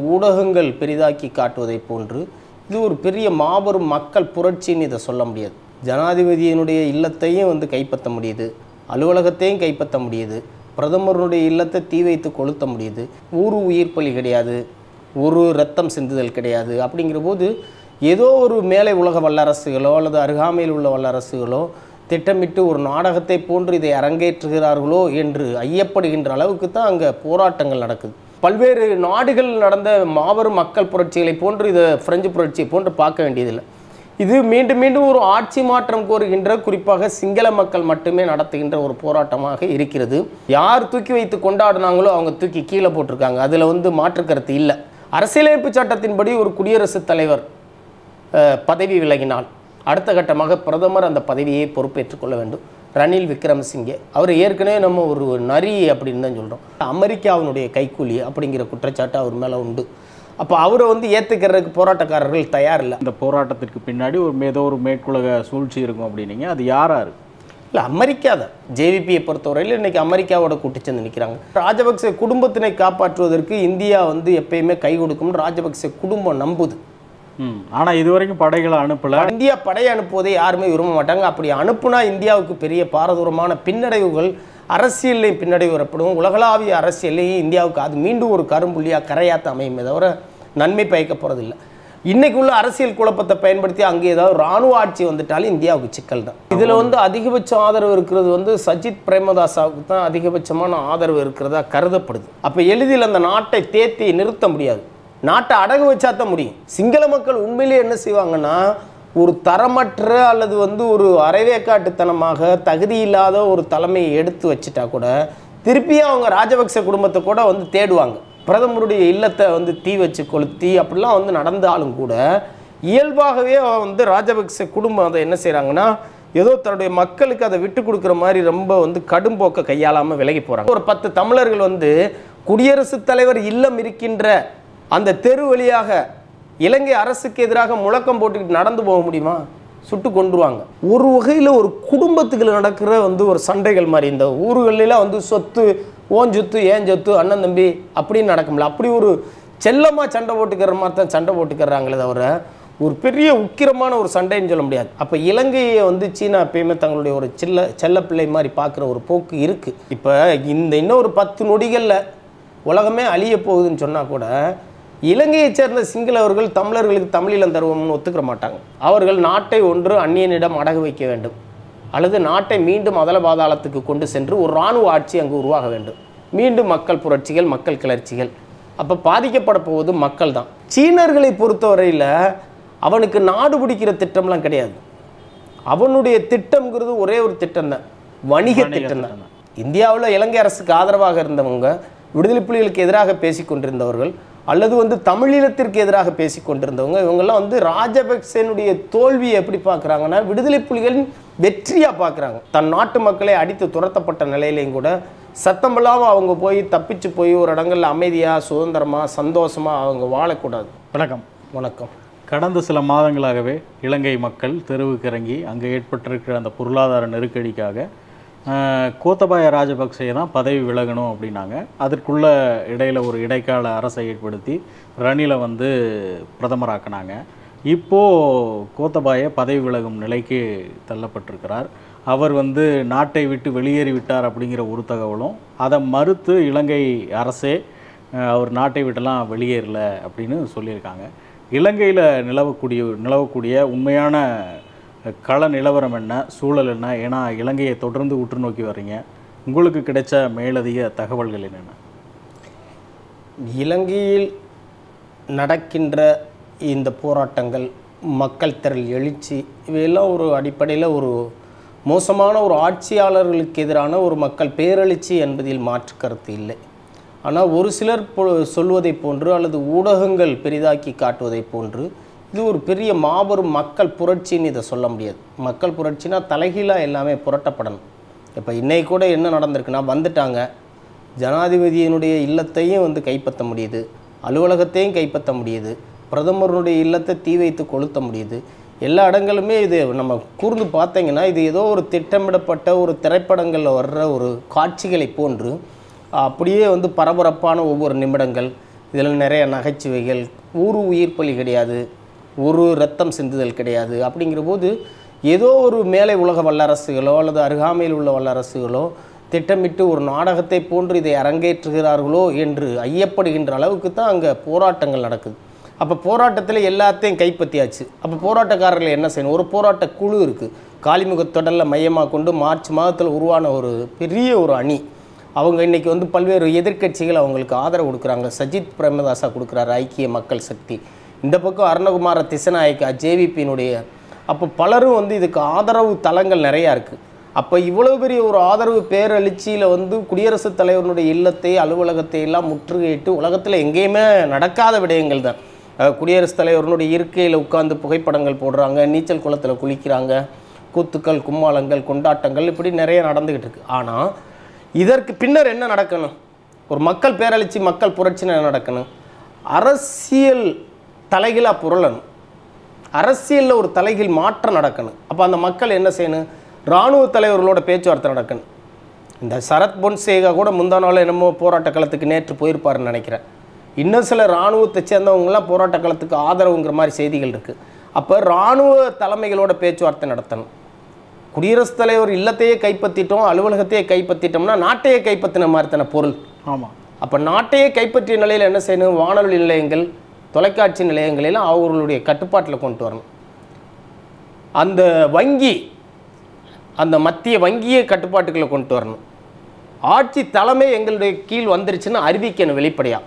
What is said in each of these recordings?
ஊடகங்கள் பெரிதாக்கி காட்டுவதைப் போன்று இது ஒரு பெரிய மாபெரும் மக்கள் புரட்சின்னு இதை சொல்ல முடியாது ஜனாதிபதியினுடைய இல்லத்தையும் வந்து கைப்பற்ற முடியுது அலுவலகத்தையும் கைப்பற்ற முடியுது பிரதமருடைய இல்லத்தை தீ வைத்து கொளுத்த முடியுது ஒரு உயிர் பலி கிடையாது ஒரு ரத்தம் சிந்துதல் கிடையாது அப்படிங்கிற போது ஏதோ ஒரு மேலை உலக வல்லரசுகளோ அல்லது அருகாமையில் உள்ள வல்லரசுகளோ திட்டமிட்டு ஒரு நாடகத்தை போன்று இதை அரங்கேற்றுகிறார்களோ என்று ஐயப்படுகின்ற அளவுக்கு தான் அங்கே போராட்டங்கள் நடக்குது பல்வேறு நாடுகள் நடந்த மாபெரும் மக்கள் புரட்சிகளை போன்று இதை பிரெஞ்சு புரட்சியை போன்று பார்க்க வேண்டியதில்லை இது மீண்டும் மீண்டும் ஒரு ஆட்சி மாற்றம் கோருகின்ற குறிப்பாக சிங்கள மக்கள் மட்டுமே நடத்துகின்ற ஒரு போராட்டமாக இருக்கிறது யார் தூக்கி வைத்து கொண்டாடினாங்களோ அவங்க தூக்கி கீழே போட்டிருக்காங்க அதில் வந்து மாற்று கருத்து இல்லை அரசியலமைப்பு சட்டத்தின்படி ஒரு குடியரசுத் தலைவர் அஹ், பதவி விலகினால் அடுத்த கட்டமாக பிரதமர் அந்த பதவியை பொறுப்பேற்றுக் கொள்ள வேண்டும் ரணில் விக்ரமசிங்கே அவர் ஏற்கனவே நம்ம ஒரு நரி அப்படின்னு தான் சொல்கிறோம் அமெரிக்காவினுடைய கைக்கூலி அப்படிங்கிற குற்றச்சாட்டு அவர் மேலே உண்டு அப்போ அவரை வந்து ஏற்றுக்கிறதுக்கு போராட்டக்காரர்கள் தயார் இல்லை இந்த போராட்டத்திற்கு பின்னாடி ஒரு ஏதோ ஒரு மேற்குலக சூழ்ச்சி இருக்கும் அப்படின்னீங்க அது யாரா இருக்கு இல்லை அமெரிக்கா தான் ஜேவிபியை பொறுத்தவரையில் இன்னைக்கு அமெரிக்காவோட கூட்டி சேர்ந்து நிற்கிறாங்க ராஜபக்சே குடும்பத்தினை காப்பாற்றுவதற்கு இந்தியா வந்து எப்பயுமே கை கொடுக்கும்னு ராஜபக்சே குடும்பம் நம்புது ம் ஆனால் இது வரைக்கும் படைகளை அனுப்பல இந்தியா படை அனுப்புவதை யாருமே விரும்ப மாட்டாங்க அப்படி அனுப்புனா இந்தியாவுக்கு பெரிய பாரதூரமான பின்னடைவுகள் அரசியல்லையும் பின்னடைவு ஏற்படும் உலகளாவிய அரசியல்லையும் இந்தியாவுக்கு அது மீண்டும் ஒரு கரும்புள்ளியாக கரையாத்த அமையுமே தவிர நன்மை பயக்க போகிறதில்ல இன்னைக்கு உள்ள அரசியல் குழப்பத்தை பயன்படுத்தி அங்கே ஏதாவது ராணுவ ஆட்சி வந்துட்டாலும் இந்தியாவுக்கு சிக்கல் தான் இதில் வந்து அதிகபட்ச ஆதரவு இருக்கிறது வந்து சஜித் பிரேமதாசாவுக்கு தான் அதிகபட்சமான ஆதரவு இருக்கிறதா கருதப்படுது அப்போ எளிதில் அந்த நாட்டை தேத்தி நிறுத்த முடியாது நாட்டை அடகு வச்சா தான் முடியும் சிங்கள மக்கள் உண்மையிலேயே என்ன செய்வாங்கன்னா ஒரு தரமற்ற அல்லது வந்து ஒரு அரைவேக்காட்டுத்தனமாக தகுதி இல்லாத ஒரு தலைமையை எடுத்து வச்சுட்டா கூட திருப்பியும் அவங்க ராஜபக்ச குடும்பத்தை கூட வந்து தேடுவாங்க பிரதமருடைய இல்லத்தை வந்து தீ வச்சு கொளுத்தி அப்படிலாம் வந்து நடந்தாலும் கூட இயல்பாகவே வந்து ராஜபக்ச குடும்பம் அதை என்ன செய்கிறாங்கன்னா ஏதோ தன்னுடைய மக்களுக்கு அதை விட்டு கொடுக்குற மாதிரி ரொம்ப வந்து கடும் போக்க கையாளாமல் விலகி போகிறாங்க ஒரு பத்து தமிழர்கள் வந்து குடியரசுத் தலைவர் இல்லம் இருக்கின்ற அந்த தெரு வழியாக இலங்கை அரசுக்கு எதிராக முழக்கம் போட்டுக்கிட்டு நடந்து போக முடியுமா சுட்டு கொண்டுருவாங்க ஒரு வகையில் ஒரு குடும்பத்துக்கு நடக்கிற வந்து ஒரு சண்டைகள் மாதிரி இந்த ஊர்களெல்லாம் வந்து சொத்து ஓன் சொத்து ஏன் சொத்து அண்ணன் தம்பி அப்படின்னு நடக்கும்ல அப்படி ஒரு செல்லமாக சண்டை போட்டுக்கிற மாதிரி தான் சண்டை போட்டுக்கிறாங்களே தவிர ஒரு பெரிய உக்கிரமான ஒரு சண்டைன்னு சொல்ல முடியாது அப்போ இலங்கையை வந்து சீனா எப்பயுமே தங்களுடைய ஒரு சில்ல செல்ல பிள்ளை மாதிரி பார்க்குற ஒரு போக்கு இருக்குது இப்போ இந்த இன்னும் ஒரு பத்து நொடிகளில் உலகமே அழிய போகுதுன்னு சொன்னால் கூட இலங்கையைச் சேர்ந்த சிங்களவர்கள் தமிழர்களுக்கு தமிழீழம் தருவோம்னு ஒத்துக்கிற மாட்டாங்க அவர்கள் நாட்டை ஒன்று அந்நியனிடம் அடகு வைக்க வேண்டும் அல்லது நாட்டை மீண்டும் அதல பாதாளத்துக்கு கொண்டு சென்று ஒரு இராணுவ ஆட்சி அங்கு உருவாக வேண்டும் மீண்டும் மக்கள் புரட்சிகள் மக்கள் கிளர்ச்சிகள் அப்போ பாதிக்கப்பட போவது மக்கள் தான் சீனர்களை பொறுத்தவரையில் அவனுக்கு நாடு பிடிக்கிற திட்டம்லாம் கிடையாது அவனுடைய திட்டம்ங்கிறது ஒரே ஒரு திட்டம் தான் வணிக திட்டம் தான் இந்தியாவில் இலங்கை அரசுக்கு ஆதரவாக இருந்தவங்க விடுதலை புலிகளுக்கு எதிராக பேசிக் கொண்டிருந்தவர்கள் அல்லது வந்து தமிழீழத்திற்கு எதிராக பேசிக் கொண்டிருந்தவங்க இவங்கெல்லாம் வந்து ராஜபக்சேனுடைய தோல்வியை எப்படி பார்க்குறாங்கன்னா விடுதலை புலிகளின் வெற்றியாக பார்க்குறாங்க தன் நாட்டு மக்களை அடித்து துரத்தப்பட்ட நிலையிலையும் கூட சத்தமில்லாமல் அவங்க போய் தப்பிச்சு போய் ஒரு இடங்கள்ல அமைதியாக சுதந்திரமாக சந்தோஷமாக அவங்க வாழக்கூடாது வணக்கம் வணக்கம் கடந்த சில மாதங்களாகவே இலங்கை மக்கள் தெருவுக்கு இறங்கி அங்கே ஏற்பட்டிருக்கிற அந்த பொருளாதார நெருக்கடிக்காக ஆஹ், கோத்தபாய ராஜபக்சே தான் பதவி விலகணும் அப்படின்னாங்க அதற்குள்ள இடையில ஒரு இடைக்கால அரசை ஏற்படுத்தி ரணிலை வந்து பிரதமராக்குனாங்க இப்போ கோத்தபாய பதவி விலகும் நிலைக்கு தள்ளப்பட்டிருக்கிறார் அவர் வந்து நாட்டை விட்டு வெளியேறி விட்டார் அப்படிங்கிற ஒரு தகவலும் அதை மறுத்து இலங்கை அரசே அஹ், அவர் நாட்டை விட்டெல்லாம் வெளியேறல அப்படின்னு சொல்லியிருக்காங்க இலங்கையில் நிலவக்கூடிய நிலவக்கூடிய உண்மையான கள நிலவரம் என்ன சூழல் என்ன ஏன்னா இலங்கையை தொடர்ந்து உற்று நோக்கி வர்றீங்க உங்களுக்கு கிடைச்ச மேலதிக தகவல்கள் என்னென்ன இலங்கையில் நடக்கின்ற இந்த போராட்டங்கள் மக்கள் திரள் எழுச்சி இவையெல்லாம் ஒரு அடிப்படையில் ஒரு மோசமான ஒரு ஆட்சியாளர்களுக்கு எதிரான ஒரு மக்கள் பேரெழுச்சி என்பதில் மாற்று கருத்து இல்லை ஆனால் ஒரு சிலர் பொ- சொல்வதைப் போன்று அல்லது ஊடகங்கள் பெரிதாக்கி காட்டுவதைப் போன்று இது ஒரு பெரிய மாபெரும் மக்கள் புரட்சின்னு இதை சொல்ல முடியாது மக்கள் புரட்சினா தலைகீழாக எல்லாமே புரட்டப்படணும் இப்போ இன்னைக்கு கூட என்ன நடந்திருக்குன்னா வந்துட்டாங்க ஜனாதிபதியினுடைய இல்லத்தையும் வந்து கைப்பற்ற முடியுது அலுவலகத்தையும் கைப்பற்ற முடியுது பிரதமருடைய இல்லத்தை தீ வைத்து கொளுத்த முடியுது எல்லா இடங்களுமே இது நம்ம கூர்ந்து பார்த்தீங்கன்னா இது ஏதோ ஒரு திட்டமிடப்பட்ட ஒரு திரைப்படங்களில் வர்ற ஒரு காட்சிகளை போன்று அப்படியே வந்து பரபரப்பான ஒவ்வொரு நிமிடங்கள் இதில் நிறைய நகைச்சுவைகள் ஒரு உயிர் பலி கிடையாது ஒரு ரத்தம் சிந்துதல் கிடையாது அப்படிங்கிற போது ஏதோ ஒரு மேலை உலக வல்லரசுகளோ அல்லது அருகாமையில் உள்ள வல்லரசுகளோ திட்டமிட்டு ஒரு நாடகத்தை போன்று இதை அரங்கேற்றுகிறார்களோ என்று ஐயப்படுகின்ற அளவுக்கு தான் அங்கே போராட்டங்கள் நடக்குது அப்போ போராட்டத்தில் எல்லாத்தையும் கைப்பற்றியாச்சு அப்போ போராட்டக்காரர்கள் என்ன செய்யணும் ஒரு போராட்ட குழு இருக்குது காலிமுகத்தொடரில் மையமாக கொண்டு மார்ச் மாதத்தில் உருவான ஒரு பெரிய ஒரு அணி அவங்க இன்னைக்கு வந்து பல்வேறு எதிர்க்கட்சிகள் அவங்களுக்கு ஆதரவு கொடுக்குறாங்க சஜித் பிரேமதாசா கொடுக்குறாரு ஐக்கிய மக்கள் சக்தி இந்த பக்கம் அருணகுமார திசநாயக்கா ஜேவிபியினுடைய அப்போ பலரும் வந்து இதுக்கு ஆதரவு தளங்கள் நிறையா இருக்குது அப்போ இவ்வளவு பெரிய ஒரு ஆதரவு பேரெழுச்சியில் வந்து குடியரசுத் தலைவருடைய இல்லத்தை அலுவலகத்தை எல்லாம் முற்றுகையிட்டு உலகத்தில் எங்கேயுமே நடக்காத விடயங்கள் தான் அஹ் குடியரசுத் தலைவருடைய இருக்கையில் உட்கார்ந்து புகைப்படங்கள் போடுறாங்க நீச்சல் குளத்தில் குளிக்கிறாங்க கூத்துக்கள் கும்மாளங்கள் கொண்டாட்டங்கள் இப்படி நிறைய நடந்துக்கிட்டு இருக்கு ஆனால் இதற்கு பின்னர் என்ன நடக்கணும் ஒரு மக்கள் பேரெழுச்சி மக்கள் புரட்சின்னு என்ன நடக்கணும் அரசியல் தலைகீழாக புரளணும் அரசியலில் ஒரு தலைகீழ் மாற்றம் நடக்கணும் அப்போ அந்த மக்கள் என்ன செய்யணும் இராணுவ தலைவர்களோட பேச்சுவார்த்தை நடக்கணும் இந்த சரத் பொன்சேகா கூட முந்தா நாள் என்னமோ போராட்ட களத்துக்கு நேற்று போயிருப்பாருன்னு நினைக்கிறேன் இன்னும் சில இராணுவத்தை சேர்ந்தவங்கலாம் போராட்ட களத்துக்கு ஆதரவுங்கிற மாதிரி செய்திகள் இருக்குது அப்போ இராணுவ தலைமைகளோட பேச்சுவார்த்தை நடத்தணும் குடியரசுத் தலைவர் இல்லத்தையே கைப்பற்றிட்டோம் அலுவலகத்தையே கைப்பற்றிட்டோம்னா நாட்டையே கைப்பற்றின மாதிரி தானே பொருள் ஆமாம் அப்போ நாட்டையே கைப்பற்றிய நிலையில் என்ன செய்யணும் வானொலி நிலையங்கள் தொலைக்காட்சி நிலையங்களெல்லாம் அவர்களுடைய கட்டுப்பாட்டில் கொண்டு வரணும் அந்த வங்கி அந்த மத்திய வங்கியை கட்டுப்பாட்டுக்குள்ளே கொண்டு வரணும் ஆட்சி தலைமை எங்களுடைய கீழ் வந்துருச்சுன்னு அறிவிக்கணும் வெளிப்படையாக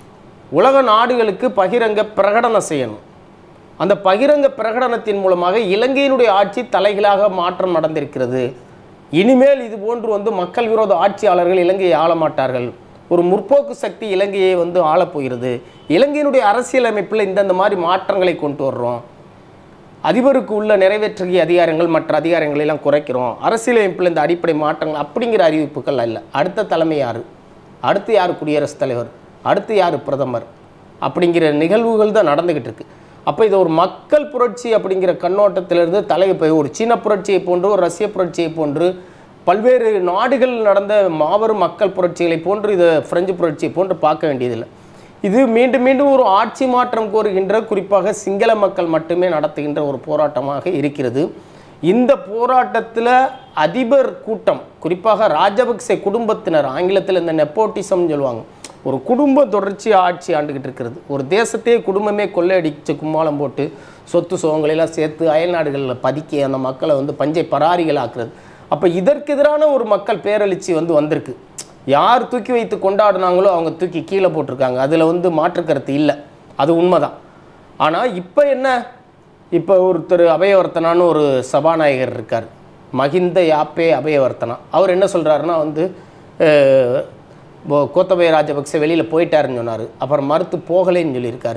உலக நாடுகளுக்கு பகிரங்க பிரகடனம் செய்யணும் அந்த பகிரங்க பிரகடனத்தின் மூலமாக இலங்கையினுடைய ஆட்சி தலைகீழாக மாற்றம் நடந்திருக்கிறது இனிமேல் இது போன்று வந்து மக்கள் விரோத ஆட்சியாளர்கள் இலங்கையை ஆள மாட்டார்கள் ஒரு முற்போக்கு சக்தி இலங்கையை வந்து ஆளப் போகிறது இலங்கையினுடைய அரசியலமைப்பில் இந்தந்த மாதிரி மாற்றங்களை கொண்டு வர்றோம் அதிபருக்கு உள்ள நிறைவேற்றுகிய அதிகாரங்கள் மற்ற அதிகாரங்களை எல்லாம் குறைக்கிறோம் அரசியலமைப்பில் இந்த அடிப்படை மாற்றங்கள் அப்படிங்கிற அறிவிப்புகள் அல்ல அடுத்த தலைமை யார் அடுத்து யார் குடியரசுத் தலைவர் அடுத்து யார் பிரதமர் அப்படிங்கிற நிகழ்வுகள் தான் நடந்துக்கிட்டு இருக்கு அப்போ இது ஒரு மக்கள் புரட்சி அப்படிங்கிற கண்ணோட்டத்திலிருந்து தலையை போய் ஒரு சீன புரட்சியை போன்று ஒரு ரஷ்ய புரட்சியை போன்று பல்வேறு நாடுகள் நடந்த மாபெரும் மக்கள் புரட்சிகளை போன்று இதை பிரெஞ்சு புரட்சியை போன்று பார்க்க வேண்டியதில்லை இது மீண்டும் மீண்டும் ஒரு ஆட்சி மாற்றம் கோருகின்ற குறிப்பாக சிங்கள மக்கள் மட்டுமே நடத்துகின்ற ஒரு போராட்டமாக இருக்கிறது இந்த போராட்டத்தில் அதிபர் கூட்டம் குறிப்பாக ராஜபக்சே குடும்பத்தினர் ஆங்கிலத்தில் இந்த நெப்போட்டிசம்னு சொல்லுவாங்க ஒரு குடும்ப தொடர்ச்சி ஆட்சி ஆண்டுகிட்டு இருக்கிறது ஒரு தேசத்தையே குடும்பமே கொள்ளையடிச்சு கும்மாளம் போட்டு சொத்து சுகங்களெல்லாம் சேர்த்து அயல் நாடுகளில் பதுக்கி அந்த மக்களை வந்து பஞ்சை பராரிகள் ஆக்குறது அப்போ இதற்கு எதிரான ஒரு மக்கள் பேரெழுச்சி வந்து வந்திருக்கு யார் தூக்கி வைத்து கொண்டாடினாங்களோ அவங்க தூக்கி கீழே போட்டிருக்காங்க அதில் வந்து மாற்று கருத்து இல்லை அது உண்மைதான் ஆனால் இப்போ என்ன இப்போ ஒருத்தர் அபயவர்த்தனான்னு ஒரு சபாநாயகர் இருக்கார் மகிந்த யாப்பே அபயவர்த்தனா அவர் என்ன சொல்கிறாருன்னா வந்து அஹ், போ- கோத்தபய ராஜபக்சே வெளியில் போயிட்டாருன்னு சொன்னார் அப்புறம் மறுத்து போகலைன்னு சொல்லியிருக்காரு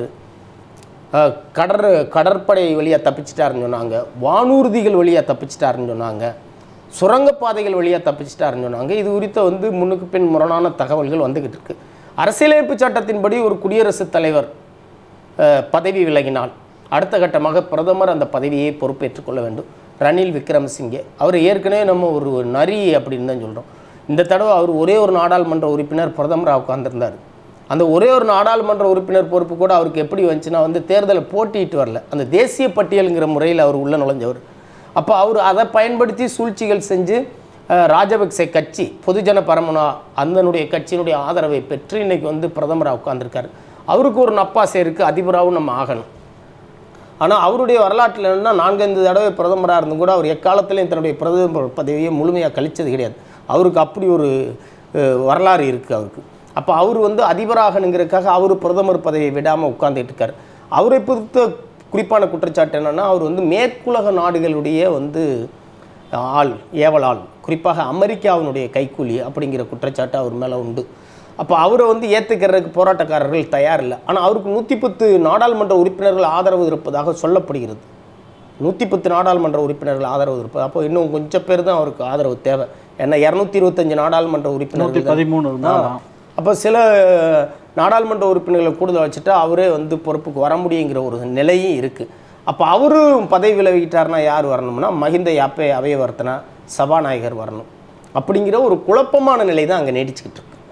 அஹ், கடற் கடற்படை வழியாக தப்பிச்சிட்டாருன்னு சொன்னாங்க வானூர்திகள் வழியாக தப்பிச்சிட்டாருன்னு சொன்னாங்க சுரங்கப்பாதைகள் வழியாக தப்பிச்சிட்டாருன்னு சொன்னாங்க இது குறித்த வந்து முன்னுக்கு பின் முரணான தகவல்கள் வந்துக்கிட்டு இருக்கு அரசியலமைப்பு சட்டத்தின்படி ஒரு குடியரசுத் தலைவர் அஹ், பதவி விலகினால் அடுத்த கட்டமாக பிரதமர் அந்த பதவியை பொறுப்பேற்றுக் கொள்ள வேண்டும் ரணில் விக்ரமசிங்கே அவர் ஏற்கனவே நம்ம ஒரு நரி அப்படின்னு தான் சொல்கிறோம் இந்த தடவை அவர் ஒரே ஒரு நாடாளுமன்ற உறுப்பினர் பிரதமராக உட்கார்ந்திருந்தார் அந்த ஒரே ஒரு நாடாளுமன்ற உறுப்பினர் பொறுப்பு கூட அவருக்கு எப்படி வந்துச்சுன்னா வந்து தேர்தலை போட்டியிட்டு வரல அந்த தேசிய பட்டியலுங்கிற முறையில் அவர் உள்ள நுழைஞ்சவர் அப்போ அவர் அதை பயன்படுத்தி சூழ்ச்சிகள் செஞ்சு அஹ், ராஜபக்சே கட்சி பொதுஜன பரமனா அந்தனுடைய கட்சியினுடைய ஆதரவை பெற்று இன்னைக்கு வந்து பிரதமராக உட்கார்ந்திருக்காரு அவருக்கு ஒரு நப்பாசை இருக்குது அதிபராகவும் நம்ம ஆகணும் ஆனால் அவருடைய வரலாற்றில் என்னன்னா நான்கைந்து தடவை பிரதமராக இருந்தும் கூட அவர் எக்காலத்திலையும் தன்னுடைய பிரதமர் பதவியை முழுமையாக கழிச்சது கிடையாது அவருக்கு அப்படி ஒரு அஹ், வரலாறு இருக்குது அவருக்கு அப்போ அவர் வந்து அதிபராகணுங்கிறதுக்காக அவர் பிரதமர் பதவியை விடாமல் உட்கார்ந்துட்டு இருக்கார் அவரை பொறுத்த குறிப்பான குற்றச்சாட்டு என்னென்னா அவர் வந்து மேற்குலக நாடுகளுடைய வந்து ஆள் ஏவல் ஆள் குறிப்பாக அமெரிக்காவினுடைய கைக்கூலி அப்படிங்கிற குற்றச்சாட்டு அவர் மேலே உண்டு அப்போ அவரை வந்து ஏற்றுக்கிறதுக்கு போராட்டக்காரர்கள் தயார் இல்லை ஆனால் அவருக்கு நூற்றி பத்து நாடாளுமன்ற உறுப்பினர்கள் ஆதரவு இருப்பதாக சொல்லப்படுகிறது நூற்றி பத்து நாடாளுமன்ற உறுப்பினர்கள் ஆதரவு இருப்பது அப்போ இன்னும் கொஞ்சம் பேர் தான் அவருக்கு ஆதரவு தேவை ஏன்னா இரநூத்தி இருபத்தஞ்சு நாடாளுமன்ற நூற்றி உறுப்பினர்கள் தான். பதிமூணு இருந்தால் தான் அப்போ சில நாடாளுமன்ற உறுப்பினர்களை கூடுதல் வச்சுட்டா அவரே வந்து பொறுப்புக்கு வர முடியுங்கிற ஒரு நிலையும் இருக்குது அப்போ அவரும் பதவி விலகிட்டாருன்னா யார் வரணும்னா மஹிந்த யாப்பே அபயவர்த்தனா சபாநாயகர் வரணும் அப்படிங்கிற ஒரு குழப்பமான நிலை தான் அங்கே நீடிச்சுக்கிட்டு இருக்கு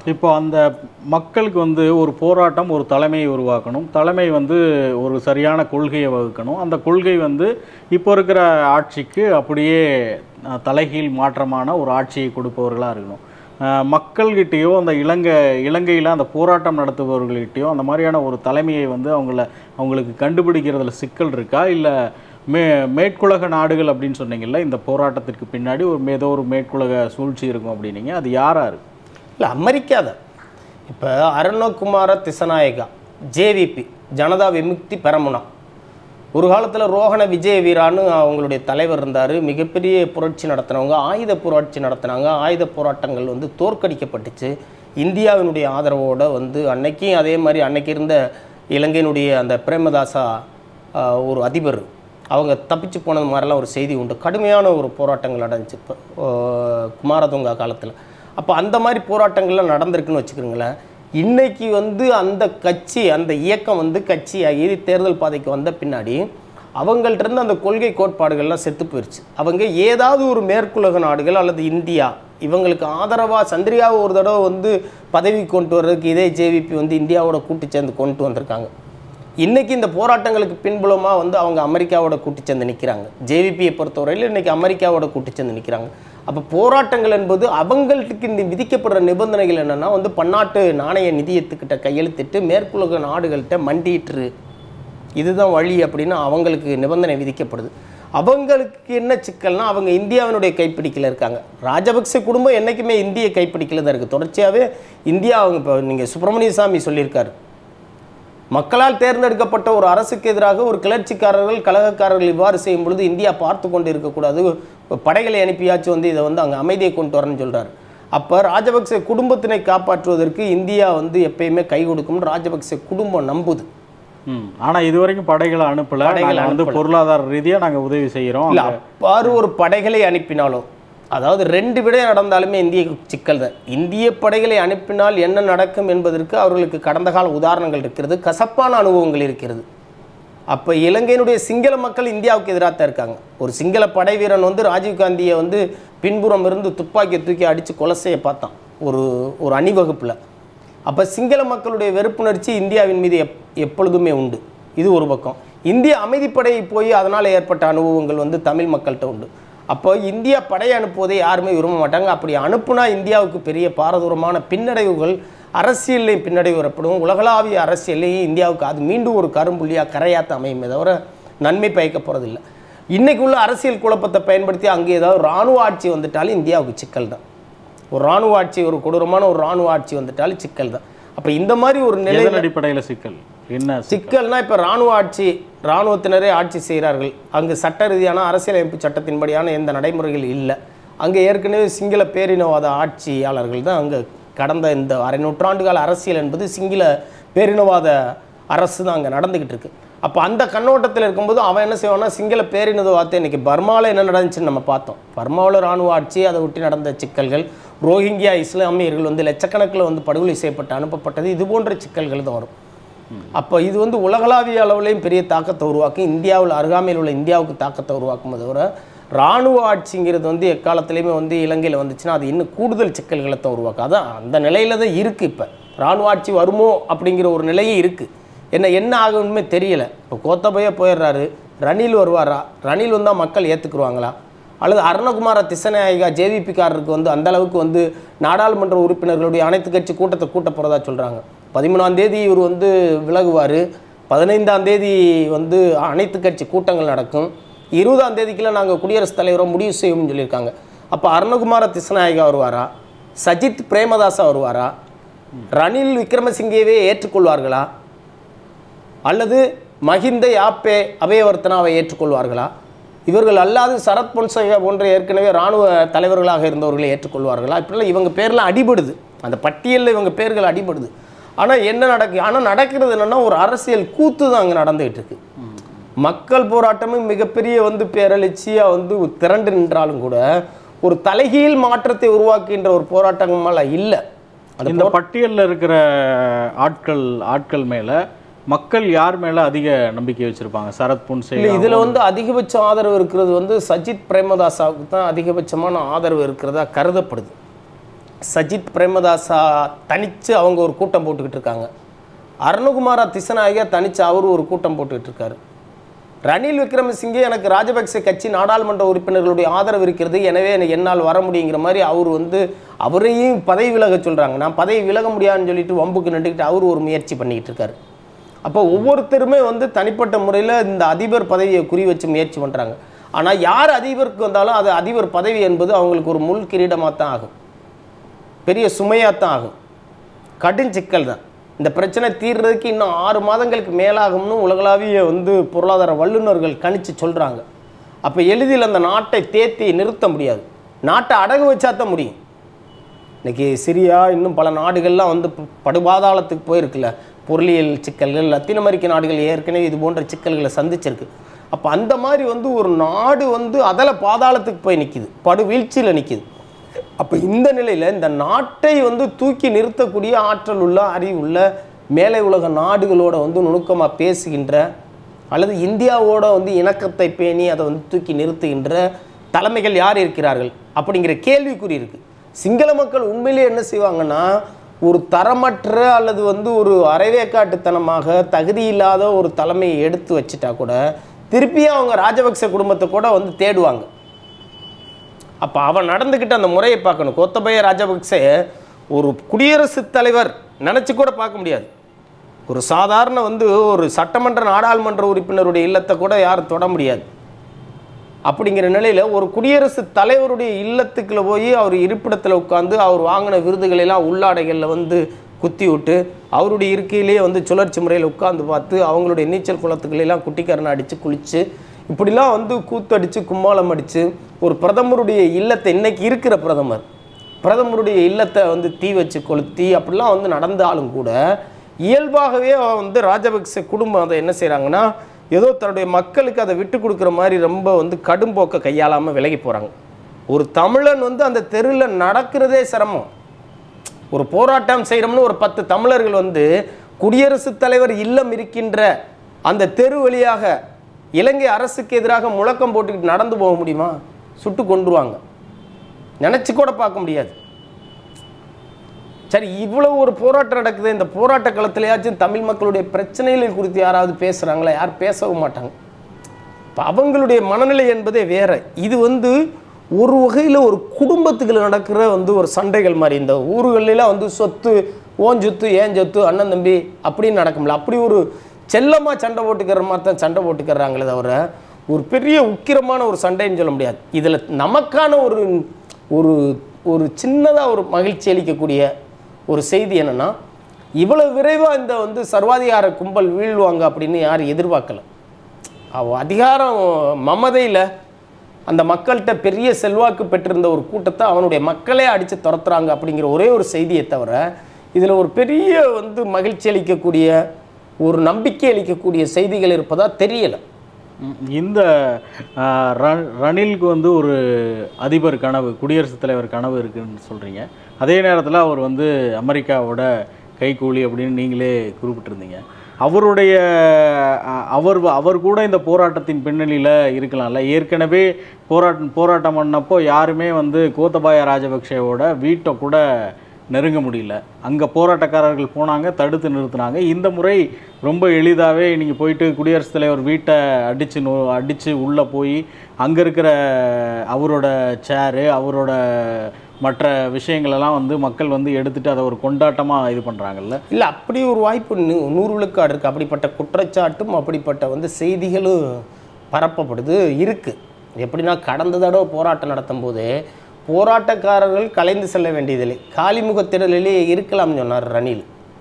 இப்போ அந்த மக்களுக்கு வந்து ஒரு போராட்டம் ஒரு தலைமையை உருவாக்கணும் தலைமை வந்து ஒரு சரியான கொள்கையை வகுக்கணும் அந்த கொள்கை வந்து இப்போ இருக்கிற ஆட்சிக்கு அப்படியே அஹ், தலைகீழ் மாற்றமான ஒரு ஆட்சியை கொடுப்பவர்களாக இருக்கணும் அஹ், மக்கள்கிட்டயோ அந்த இலங்கை இலங்கையில் அந்த போராட்டம் நடத்துபவர்கள்கிட்டயோ அந்த மாதிரியான ஒரு தலைமையை வந்து அவங்கள அவங்களுக்கு கண்டுபிடிக்கிறதுல சிக்கல் இருக்கா இல்லை மே மேற்குலக நாடுகள் அப்படின்னு சொன்னீங்கல்ல இந்த போராட்டத்திற்கு பின்னாடி ஒரு ஏதோ ஒரு மேற்குலக சூழ்ச்சி இருக்கும் அப்படின்னீங்க அது யாரா இருக்கு இல்லை அமெரிக்கா தான் இப்போ அருணகுமார திசநாயகா ஜேவிபி ஜனதா விமுக்தி பெரமுனா ஒரு காலத்தில் ரோஹண விஜய வீரான்னு அவங்களுடைய தலைவர் இருந்தார் மிகப்பெரிய புரட்சி நடத்தினவங்க ஆயுத புரட்சி நடத்தினாங்க ஆயுத போராட்டங்கள் வந்து தோற்கடிக்கப்பட்டுச்சு இந்தியாவினுடைய ஆதரவோட வந்து அன்னைக்கும் அதே மாதிரி அன்னைக்கு இருந்த இலங்கையினுடைய அந்த பிரேமதாசா ஆஹ், ஒரு அதிபர் அவங்க தப்பிச்சு போனது மாதிரிலாம் ஒரு செய்தி உண்டு கடுமையான ஒரு போராட்டங்கள் நடந்துச்சு இப்போ ஆஹ், குமாரதுங்கா காலத்தில் அப்போ அந்த மாதிரி போராட்டங்கள்லாம் நடந்திருக்குன்னு வச்சுக்கிறோங்களேன் இன்னைக்கு வந்து அந்த கட்சி அந்த இயக்கம் வந்து கட்சியாகி தேர்தல் பாதைக்கு வந்த பின்னாடி அவங்கள்ட்ட இருந்து அந்த கொள்கை கோட்பாடுகள்லாம் செத்து போயிடுச்சு அவங்க ஏதாவது ஒரு மேற்குலக நாடுகள் அல்லது இந்தியா இவங்களுக்கு ஆதரவாக சந்திரியாவை ஒரு தடவை வந்து பதவி கொண்டு வர்றதுக்கு இதே ஜேவிபி வந்து இந்தியாவோட கூட்டு சேர்ந்து கொண்டு வந்திருக்காங்க இன்னைக்கு இந்த போராட்டங்களுக்கு பின்புலமாக வந்து அவங்க அமெரிக்காவோட கூட்டு சேர்ந்து நிற்கிறாங்க ஜேவிபியை பொறுத்தவரையில் இன்னைக்கு அமெரிக்காவோட கூட்டு சேர்ந்து நிற்கிறாங்க அப்போ போராட்டங்கள் என்பது அவங்களுக்கு இந்த விதிக்கப்படுற நிபந்தனைகள் என்னன்னா வந்து பன்னாட்டு நாணய நிதியத்துக்கிட்ட கையெழுத்திட்டு மேற்குலக நாடுகள்கிட்ட மண்டிட்டுரு இதுதான் வழி அப்படின்னு அவங்களுக்கு நிபந்தனை விதிக்கப்படுது அவங்களுக்கு என்ன சிக்கல்னா அவங்க இந்தியாவினுடைய கைப்பிடிக்கல இருக்காங்க ராஜபக்சே குடும்பம் என்றைக்குமே இந்திய கைப்பிடிக்கல தான் இருக்குது தொடர்ச்சியாகவே இந்தியா அவங்க இப்போ நீங்கள் சுப்பிரமணிய சாமி சொல்லியிருக்காரு மக்களால் தேர்ந்தெடுக்கப்பட்ட ஒரு அரசுக்கு எதிராக ஒரு கிளர்ச்சிக்காரர்கள் கலகக்காரர்கள் இவ்வாறு செய்யும் பொழுது இந்தியா பார்த்து கொண்டு இருக்கக்கூடாது படைகளை அனுப்பியாச்சும் வந்து இதை வந்து அங்கே அமைதியை கொண்டு வரணும்னு சொல்றாரு அப்போ ராஜபக்சே குடும்பத்தினை காப்பாற்றுவதற்கு இந்தியா வந்து எப்பயுமே கை கொடுக்கும்னு ராஜபக்சே குடும்பம் நம்புது ம் ஆனா இது வரைக்கும் படைகளை அனுப்பல படைகளை நாங்க வந்து அனுப்பல. பொருளாதார ரீதியா நாங்க உதவி செய்யறோம் இல்லை அப்பாறு ஒரு படைகளை அனுப்பினாலும் அதாவது ரெண்டு விட நடந்தாலுமே இந்திய சிக்கல் தான் இந்திய படைகளை அனுப்பினால் என்ன நடக்கும் என்பதற்கு அவர்களுக்கு கடந்த கால உதாரணங்கள் இருக்கிறது கசப்பான அனுபவங்கள் இருக்கிறது அப்போ இலங்கையினுடைய சிங்கள மக்கள் இந்தியாவுக்கு எதிராக தான் இருக்காங்க ஒரு சிங்கள படை வீரன் வந்து ராஜீவ்காந்தியை வந்து பின்புறம் இருந்து துப்பாக்கியை தூக்கி அடித்து கொலை செய்ய பார்த்தான் ஒரு ஒரு அணிவகுப்பில் அப்போ சிங்கள மக்களுடைய வெறுப்புணர்ச்சி இந்தியாவின் மீது எப் எப்பொழுதுமே உண்டு இது ஒரு பக்கம் இந்திய அமைதிப்படை போய் அதனால் ஏற்பட்ட அனுபவங்கள் வந்து தமிழ் மக்கள்கிட்ட உண்டு அப்போ இந்தியா படை அனுப்புவதை யாருமே விரும்ப மாட்டாங்க அப்படி அனுப்புனா இந்தியாவுக்கு பெரிய பாரதூரமான பின்னடைவுகள் அரசியல்லையும் பின்னடைவு வரப்படும் உலகளாவிய அரசியல்லையும் இந்தியாவுக்கு அது மீண்டும் ஒரு கரும்புள்ளியாக கரையாத்த அமையுமே தவிர நன்மை பயக்க போகிறதில்ல இன்னைக்கு உள்ள அரசியல் குழப்பத்தை பயன்படுத்தி அங்கே ஏதாவது இராணுவ ஆட்சி வந்துட்டாலும் இந்தியாவுக்கு சிக்கல் தான் ஒரு இராணுவ ஆட்சி ஒரு கொடூரமான ஒரு இராணுவ ஆட்சி வந்துட்டாலும் சிக்கல் தான் அப்போ இந்த மாதிரி ஒரு நிலை எதன் அடிப்படையில சிக்கல் என்ன சிக்கல்? சிக்கல்னா இப்போ இராணுவ ஆட்சி இராணுவத்தினரே ஆட்சி செய்கிறார்கள் அங்கு சட்ட ரீதியான அரசியலமைப்பு சட்டத்தின்படியான எந்த நடைமுறைகள் இல்லை அங்கே ஏற்கனவே சிங்கள பேரினவாத ஆட்சியாளர்கள் தான் அங்கே கடந்த இந்த அரை நூற்றாண்டு கால அரசியல் என்பது சிங்கள பேரினவாத அரசு தான் அங்கே நடந்துக்கிட்டு இருக்கு அப்போ அந்த கண்ணோட்டத்தில் இருக்கும்போது அவன் என்ன செய்வான்னா சிங்கள பேரினவாதத்தை இன்னைக்கு பர்மாவில் என்ன நடந்துச்சுன்னு நம்ம பார்த்தோம் பர்மாவில் இராணுவ ஆட்சி அதை ஒட்டி நடந்த சிக்கல்கள் ரோஹிங்கியா இஸ்லாமியர்கள் வந்து லட்சக்கணக்கில் வந்து படுகொலை செய்யப்பட்டு அனுப்பப்பட்டது இது போன்ற சிக்கல்கள் தான் வரும் அப்போ இது வந்து உலகளாவிய அளவுலையும் பெரிய தாக்கத்தை உருவாக்கும் இந்தியாவில் அருகாமையில் உள்ள இந்தியாவுக்கு தாக்கத்தை உருவாக்கும் தவிர இராணுவ ஆட்சிங்கிறது வந்து எக்காலத்துலேயுமே வந்து இலங்கையில் வந்துச்சுன்னா அது இன்னும் கூடுதல் சிக்கல்களை தான் உருவாக்கும் அதான் அந்த நிலையில தான் இருக்குது இப்போ இராணுவ ஆட்சி வருமோ அப்படிங்கிற ஒரு நிலையும் இருக்குது என்ன என்ன ஆகும்னுமே தெரியல இப்போ கோத்தபய போயிடுறாரு ரணில் வருவாரா ரணில் வந்தால் மக்கள் ஏற்றுக்குருவாங்களா அல்லது அருணகுமார திசநாயகா ஜேவிபிக்காரருக்கு வந்து அந்த அளவுக்கு வந்து நாடாளுமன்ற உறுப்பினர்களுடைய அனைத்து கட்சி கூட்டத்தை கூட்ட போகிறதா சொல்கிறாங்க பதிமூணாம் தேதி இவர் வந்து விலகுவார் பதினைந்தாம் தேதி வந்து அனைத்து கட்சி கூட்டங்கள் நடக்கும் இருபதாம் தேதிக்குள்ள நாங்கள் குடியரசுத் தலைவரை முடிவு செய்வோம்னு சொல்லியிருக்காங்க அப்போ அருணகுமார திசநாயகா வருவாரா சஜித் பிரேமதாசா வருவாரா ரணில் விக்ரமசிங்கேவே ஏற்றுக்கொள்வார்களா அல்லது மஹிந்த யாப்பே அபயவர்த்தனாவை ஏற்றுக்கொள்வார்களா இவர்கள் அல்லாது சரத் பொன்சேகா போன்ற ஏற்கனவே இராணுவ தலைவர்களாக இருந்தவர்களை ஏற்றுக்கொள்வார்களா இப்படிலாம் இவங்க பேர்லாம் அடிபடுது அந்த பட்டியலில் இவங்க பேர்கள் அடிபடுது ஆனால் என்ன நடக்கு ஆனால் நடக்கிறது என்னன்னா ஒரு அரசியல் கூத்து தான் அங்கே நடந்துகிட்டு இருக்கு மக்கள் போராட்டமும் மிகப்பெரிய வந்து பேரெழுச்சியாக வந்து திரண்டு நின்றாலும் கூட ஒரு தலைகீழ் மாற்றத்தை உருவாக்குகின்ற ஒரு போராட்டமால இல்லை அந்த இந்த பட்டியல்ல இருக்கிற ஆட்கள் ஆட்கள் மேல மக்கள் யார் மேல அதிக நம்பிக்கை வச்சிருப்பாங்க சரத் இல்லை புன்சேகா இதில் வந்து அதிகபட்ச ஆதரவு இருக்கிறது வந்து சஜித் பிரேமதாசாவுக்கு தான் அதிகபட்சமான ஆதரவு இருக்கிறதா கருதப்படுது சஜித் பிரேமதாசா தனித்து அவங்க ஒரு கூட்டம் போட்டுக்கிட்டு இருக்காங்க அருணகுமாரா திசநாயகா தனித்து அவர் ஒரு கூட்டம் போட்டுக்கிட்டு இருக்காரு ரணில் விக்ரமசிங்கே எனக்கு ராஜபக்சே கட்சி நாடாளுமன்ற உறுப்பினர்களுடைய ஆதரவு இருக்கிறது எனவே எனக்கு என்னால் வர முடியுங்கிற மாதிரி அவர் வந்து அவரையும் பதவி விலக சொல்கிறாங்க நான் பதவி விலக முடியாதுன்னு சொல்லிட்டு வம்புக்கு நின்றுக்கிட்டு அவர் ஒரு முயற்சி பண்ணிக்கிட்டு இருக்காரு அப்போ ஒவ்வொருத்தருமே வந்து தனிப்பட்ட முறையில் இந்த அதிபர் பதவியை குறி வச்சு முயற்சி பண்ணுறாங்க ஆனால் யார் அதிபருக்கு வந்தாலும் அது அதிபர் பதவி என்பது அவங்களுக்கு ஒரு முள் கிரீடமாக தான் ஆகும் பெரிய சுமையாக தான் ஆகும் கடும் சிக்கல் தான் இந்த பிரச்சனை தீர்றதுக்கு இன்னும் ஆறு மாதங்களுக்கு மேலாகும்னு உலகளாவிய வந்து பொருளாதார வல்லுநர்கள் கணிச்சு சொல்கிறாங்க அப்போ எளிதில் அந்த நாட்டை தேத்தி நிறுத்த முடியாது நாட்டை அடகு வச்சா தான் முடியும் இன்னைக்கு சிரியா இன்னும் பல நாடுகள்லாம் வந்து ப- படுபாதாளத்துக்கு போயிருக்குல்ல பொருளியல் சிக்கல்கள் லத்தீன் அமெரிக்க நாடுகள் ஏற்கனவே இது போன்ற சிக்கல்களை சந்திச்சிருக்கு அப்போ அந்த மாதிரி வந்து ஒரு நாடு வந்து அதல பாதாளத்துக்கு போய் நிற்கிது படு வீழ்ச்சியில் நிற்கிது அப்போ இந்த நிலையில் இந்த நாட்டை வந்து தூக்கி நிறுத்தக்கூடிய ஆற்றல் உள்ள அறிவுள்ள மேலை உலக நாடுகளோட வந்து நுணுக்கமாக பேசுகின்ற அல்லது இந்தியாவோட வந்து இணக்கத்தை பேணி அதை வந்து தூக்கி நிறுத்துகின்ற தலைமைகள் யார் இருக்கிறார்கள் அப்படிங்கிற கேள்விக்குறி இருக்கு சிங்கள மக்கள் உண்மையிலேயே என்ன செய்வாங்கன்னா ஒரு தரமற்ற அல்லது வந்து ஒரு அரைவேக்காட்டுத்தனமாக தகுதி இல்லாத ஒரு தலைமையை எடுத்து வச்சுட்டா கூட திருப்பியும் அவங்க ராஜபக்ச குடும்பத்தை கூட வந்து தேடுவாங்க அப்போ அவன் நடந்துக்கிட்ட அந்த முறையை பார்க்கணும் கோத்தபய ராஜபக்சே ஒரு குடியரசுத் தலைவர் நினச்சி கூட பார்க்க முடியாது ஒரு சாதாரண வந்து ஒரு சட்டமன்ற நாடாளுமன்ற உறுப்பினருடைய இல்லத்தை கூட யாரும் தொட முடியாது அப்படிங்கிற நிலையில் ஒரு குடியரசுத் தலைவருடைய இல்லத்துக்குள்ள போய் அவர் இருப்பிடத்தில் உட்காந்து அவர் வாங்கின விருதுகளெல்லாம் உள்ளாடைகளில் வந்து குத்தி விட்டு அவருடைய இருக்கையிலேயே வந்து சுழற்சி முறையில் உட்காந்து பார்த்து அவங்களுடைய நீச்சல் குளத்துக்களெல்லாம் குட்டிக்கரணை அடித்து குளித்து இப்படிலாம் வந்து கூத்தடிச்சு கும்மாளம் அடித்து ஒரு பிரதமருடைய இல்லத்தை இன்னைக்கு இருக்கிற பிரதமர் பிரதமருடைய இல்லத்தை வந்து தீ வச்சு கொளுத்தி அப்படிலாம் வந்து நடந்தாலும் கூட இயல்பாகவே அவன் வந்து ராஜபக்சே குடும்பம் அதை என்ன செய்கிறாங்கன்னா ஏதோ தன்னுடைய மக்களுக்கு அதை விட்டு கொடுக்குற மாதிரி ரொம்ப வந்து கடும் போக்கை கையாளாமல் விலகி போகிறாங்க ஒரு தமிழன் வந்து அந்த தெருவில் நடக்கிறதே சிரமம் ஒரு போராட்டம் செய்கிறோம்னு ஒரு பத்து தமிழர்கள் வந்து குடியரசுத் தலைவர் இல்லம் இருக்கின்ற அந்த தெரு வழியாக இலங்கை அரசுக்கு எதிராக முழக்கம் போட்டுக்கிட்டு நடந்து போக முடியுமா சுட்டு கொண்டுருவாங்க நினச்சி கூட பார்க்க முடியாது சரி இவ்வளவு ஒரு போராட்டம் நடக்குது இந்த போராட்ட களத்திலேயாச்சும் தமிழ் மக்களுடைய பிரச்சனைகள் குறித்து யாராவது பேசுகிறாங்களா யார் பேசவும் மாட்டாங்க இப்போ அவங்களுடைய மனநிலை என்பதே வேற இது வந்து ஒரு வகையில் ஒரு குடும்பத்துக்குள்ள நடக்கிற வந்து ஒரு சண்டைகள் மாதிரி இந்த ஊர்களெலாம் வந்து சொத்து ஓன் சொத்து ஏன் சொத்து அண்ணன் தம்பி அப்படின்னு நடக்கும்ல அப்படி ஒரு செல்லமாக சண்டை போட்டுக்கிற மாதிரி தான் சண்டை போட்டுக்கிறாங்களே தவிர ஒரு பெரிய உக்கிரமான ஒரு சண்டைன்னு சொல்ல முடியாது இதில் நமக்கான ஒரு ஒரு ஒரு சின்னதாக ஒரு மகிழ்ச்சி அளிக்கக்கூடிய ஒரு செய்தி என்னென்னா இவ்வளவு விரைவாக இந்த வந்து சர்வாதிகார கும்பல் வீழ்வாங்க அப்படின்னு யாரும் எதிர்பார்க்கல அவ அதிகாரம் மமதையில் அந்த மக்கள்கிட்ட பெரிய செல்வாக்கு பெற்றிருந்த ஒரு கூட்டத்தை அவனுடைய மக்களே அடித்து துரத்துறாங்க அப்படிங்கிற ஒரே ஒரு செய்தியை தவிர இதில் ஒரு பெரிய வந்து மகிழ்ச்சி அளிக்கக்கூடிய ஒரு நம்பிக்கை அளிக்கக்கூடிய செய்திகள் இருப்பதா தெரியலை ம், இந்த ஆ, ர- ரணிலுக்கு வந்து ஒரு அதிபர் கனவு குடியரசுத் தலைவர் கனவு இருக்குன்னு சொல்கிறீங்க அதே நேரத்தில் அவர் வந்து அமெரிக்காவோட கைக்கூலி அப்படின்னு நீங்களே குறிப்பிட்டிருந்தீங்க அவருடைய அ, அவர் அவர் கூட இந்த போராட்டத்தின் பின்னணியில் இருக்கலாம்ல ஏற்கனவே போராட்டம் போராட்டம் பண்ணப்போ யாருமே வந்து கோத்தபாய ராஜபக்சேவோட வீட்டை கூட நெருங்க முடியல அங்கே போராட்டக்காரர்கள் போனாங்க தடுத்து நிறுத்தினாங்க இந்த முறை ரொம்ப எளிதாகவே நீங்கள் போயிட்டு குடியரசுத் தலைவர் வீட்டை அடித்து நோ அடித்து உள்ளே போய் அங்கே இருக்கிற அவரோட சேரு அவரோட மற்ற விஷயங்களெல்லாம் வந்து மக்கள் வந்து எடுத்துட்டு அதை ஒரு கொண்டாட்டமாக இது பண்ணுறாங்கல்ல இல்லை அப்படி ஒரு வாய்ப்பு நூ- நூறு விழுக்காடு இருக்குது அப்படிப்பட்ட குற்றச்சாட்டும் அப்படிப்பட்ட வந்து செய்திகளும் பரப்பப்படுது இருக்குது எப்படின்னா கடந்த தடவை போராட்டம் நடத்தும் போது போராட்டக்காரர்கள் கலைந்து செல்ல வேண்டியதில்லை காலிமுகத்திடலிலே இருக்கலாம்னு சொன்னார் ரணில்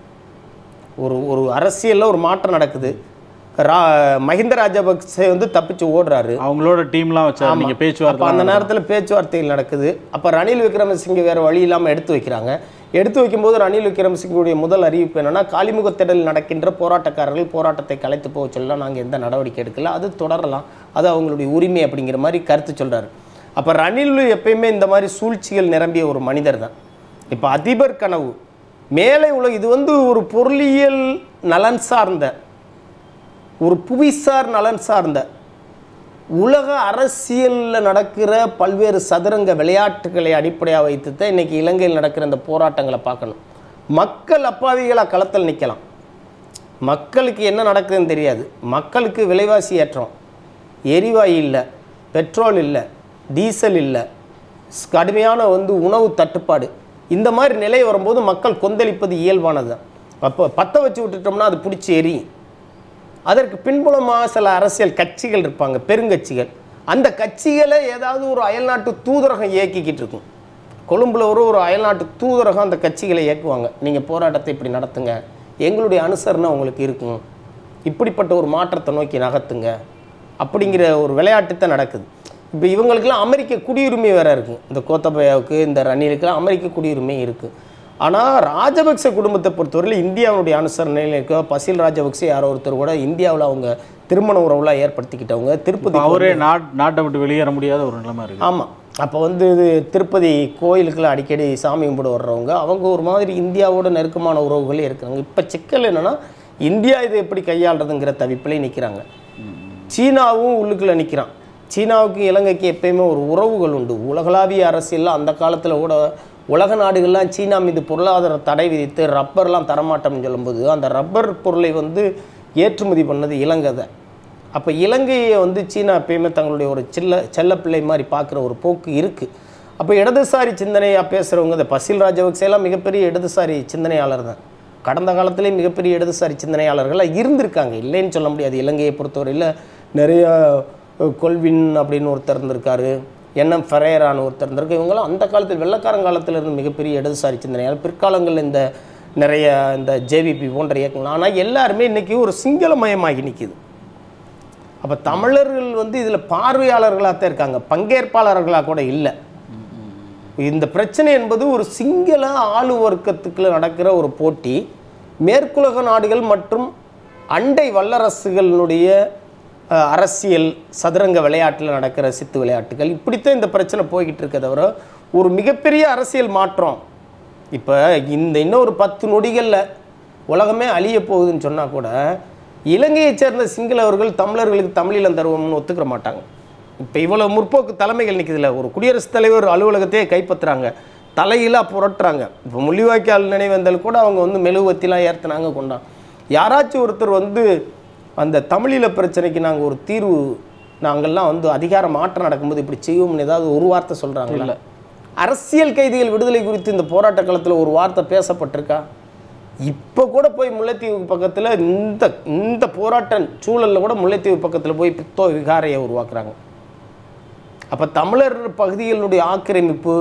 ஒரு ஒரு அரசியலில் ஒரு மாற்றம் நடக்குது ரா மஹிந்த ராஜபக்சே வந்து தப்பிச்சு ஓடுறாரு அவங்களோட டீம்லாம் வச்சாரு ஆமா. நீங்கள் அப்ப பேச்சுவார்த்தை அந்த நேரத்தில் பேச்சுவார்த்தைகள் நடக்குது அப்போ ரணில் விக்ரமசிங்கே வேறு வழி இல்லாமல் எடுத்து வைக்கிறாங்க எடுத்து வைக்கும்போது ரணில் விக்ரமசிங்குடைய முதல் அறிவிப்பு என்னன்னா காலிமுகத்திடல் நடக்கின்ற போராட்டக்காரர்கள் போராட்டத்தை கலைத்து போக சொல்லலாம் நாங்கள் எந்த நடவடிக்கை எடுக்கல அது தொடரலாம் அது அவங்களுடைய உரிமை அப்படிங்கிற மாதிரி கருத்து சொல்றாரு அப்போ ரணில் எப்பயுமே இந்த மாதிரி சூழ்ச்சிகள் நிரம்பிய ஒரு மனிதர் தான் இப்போ அதிபர் கனவு மேலே உள்ள இது வந்து ஒரு பொருளியல் நலன் சார்ந்த ஒரு புவிசார் நலன் சார்ந்த உலக அரசியலில் நடக்கிற பல்வேறு சதுரங்க விளையாட்டுகளை அடிப்படையாக வைத்து தான் இன்றைக்கி இலங்கையில் நடக்கிற இந்த போராட்டங்களை பார்க்கணும் மக்கள் அப்பாவிகளாக களத்தில் நிற்கலாம் மக்களுக்கு என்ன நடக்குதுன்னு தெரியாது மக்களுக்கு விலைவாசி ஏற்றம் எரிவாயு இல்லை பெட்ரோல் இல்லை டீசல் இல்லை ஸ்- கடுமையான வந்து உணவு தட்டுப்பாடு இந்த மாதிரி நிலை வரும்போது மக்கள் கொந்தளிப்பது இயல்பானது தான் அப்போ பற்ற வச்சு விட்டுட்டோம்னா அது பிடிச்சி எரியும் அதற்கு பின்புலமாக சில அரசியல் கட்சிகள் இருப்பாங்க பெருங்கட்சிகள் அந்த கட்சிகளை ஏதாவது ஒரு அயல்நாட்டு தூதரகம் இயக்கிக்கிட்டு இருக்கும் கொழும்புல ஒரு ஒரு அயல்நாட்டு தூதரகம் அந்த கட்சிகளை இயக்குவாங்க நீங்கள் போராட்டத்தை இப்படி நடத்துங்க எங்களுடைய அனுசரணை உங்களுக்கு இருக்கும் இப்படிப்பட்ட ஒரு மாற்றத்தை நோக்கி நகர்த்துங்க அப்படிங்கிற ஒரு விளையாட்டு தான் நடக்குது இப்போ இவங்களுக்கெல்லாம் அமெரிக்க குடியுரிமை வேற இருக்குது இந்த கோத்தபயாவுக்கு இந்த ரணிலுக்கெல்லாம் அமெரிக்க குடியுரிமை இருக்குது ஆனால் ராஜபக்ச குடும்பத்தை பொறுத்தவரையில் இந்தியாவுடைய அனுசரணையில் இருக்க பசில் ராஜபக்சே யாரோ ஒருத்தர் கூட இந்தியாவில் அவங்க திருமண உறவுலாம் ஏற்படுத்திக்கிட்டவங்க திருப்பதி அவரே நாட் நாட்டை விட்டு வெளியேற முடியாத ஒரு நிலைமை இருக்கு ஆமாம் அப்போ வந்து இது திருப்பதி கோயிலுக்குலாம் அடிக்கடி சாமி கும்பிட வர்றவங்க அவங்க ஒரு மாதிரி இந்தியாவோட நெருக்கமான உறவுகளே இருக்கிறாங்க இப்போ சிக்கல் என்னன்னா இந்தியா இதை எப்படி கையாளுறதுங்கிற தவிப்பிலே நிற்கிறாங்க சீனாவும் உள்ளுக்குள்ளே நிற்கிறான் சீனாவுக்கு இலங்கைக்கு எப்பயுமே ஒரு உறவுகள் உண்டு உலகளாவிய அரசியலில் அந்த காலத்தில் கூட உலக நாடுகள்லாம் சீனா மீது பொருளாதார தடை விதித்து ரப்பர்லாம் தரமாட்டோம்னு சொல்லும்போது அந்த ரப்பர் பொருளை வந்து ஏற்றுமதி பண்ணது இலங்கை தான் அப்போ இலங்கையை வந்து சீனா எப்பயுமே தங்களுடைய ஒரு சில்ல செல்லப்பிள்ளை மாதிரி பார்க்குற ஒரு போக்கு இருக்குது அப்போ இடதுசாரி சிந்தனையாக பேசுகிறவங்க இந்த பசில் ராஜபக்சே எல்லாம் மிகப்பெரிய இடதுசாரி சிந்தனையாளர் தான் கடந்த காலத்திலே மிகப்பெரிய இடதுசாரி சிந்தனையாளர்களாக இருந்திருக்காங்க இல்லைன்னு சொல்ல முடியாது இலங்கையை பொறுத்தவரையில் நிறைய அஹ், கொல்வின் அப்படின்னு ஒருத்தர் இருந்திருக்காரு என்எம் ஃபெரேரான்னு ஒருத்தர் இருந்திருக்கு இவங்களாம் அந்த காலத்தில் வெள்ளக்காரங்காலத்தில் இருந்து மிகப்பெரிய இடதுசாரி சிந்தனையாளர் பிற்காலங்களில் இந்த நிறைய இந்த ஜேவிபி போன்ற இயக்கங்கள் ஆனால் எல்லாருமே இன்றைக்கி ஒரு சிங்களமயமாகி நிற்கிது அப்போ தமிழர்கள் வந்து இதில் பார்வையாளர்களாக தான் இருக்காங்க பங்கேற்பாளர்களாக கூட இல்லை இந்த பிரச்சனை என்பது ஒரு சிங்கள ஆளு வர்க்கத்துக்குள்ள நடக்கிற ஒரு போட்டி மேற்குலக நாடுகள் மற்றும் அண்டை வல்லரசுகளினுடைய அஹ், அரசியல் சதுரங்க விளையாட்டில் நடக்கிற சித்து விளையாட்டுகள் இப்படித்தான் இந்த பிரச்சனை போய்கிட்டு இருக்க தவிர ஒரு மிகப்பெரிய அரசியல் மாற்றம் இப்போ இந்த இன்னும் ஒரு பத்து நொடிகளில் உலகமே அழிய போகுதுன்னு சொன்னால் கூட இலங்கையைச் சேர்ந்த சிங்களவர்கள் தமிழர்களுக்கு தமிழீழம் தருவோம்னு ஒத்துக்கிற மாட்டாங்க இப்போ இவ்வளோ முற்போக்கு தலைமைகள் நிற்குதுல ஒரு குடியரசுத் தலைவர் அலுவலகத்தையே கைப்பற்றுறாங்க தலையிலாக புரட்டுறாங்க இப்போ முள்ளிவாய்க்கால் நினைவேந்தல் கூட அவங்க வந்து மெழுகுவத்திலாம் ஏற்றுனாங்க கொண்டாங்க யாராச்சும் ஒருத்தர் வந்து அந்த தமிழீழ பிரச்சனைக்கு நாங்கள் ஒரு தீர்வு நாங்கள்லாம் வந்து அதிகார மாற்றம் நடக்கும்போது இப்படி செய்வோம்னு ஏதாவது ஒரு வார்த்தை சொல்கிறாங்களா அரசியல் கைதிகள் விடுதலை குறித்து இந்த போராட்ட காலத்தில் ஒரு வார்த்தை பேசப்பட்டிருக்கா இப்போ கூட போய் முல்லைத்தீவு பக்கத்தில் இந்த இந்த போராட்ட சூழலில் கூட முல்லைத்தீவு பக்கத்தில் போய் பித்தோ விகாரையை உருவாக்குறாங்க அப்போ தமிழர் பகுதிகளுடைய ஆக்கிரமிப்பு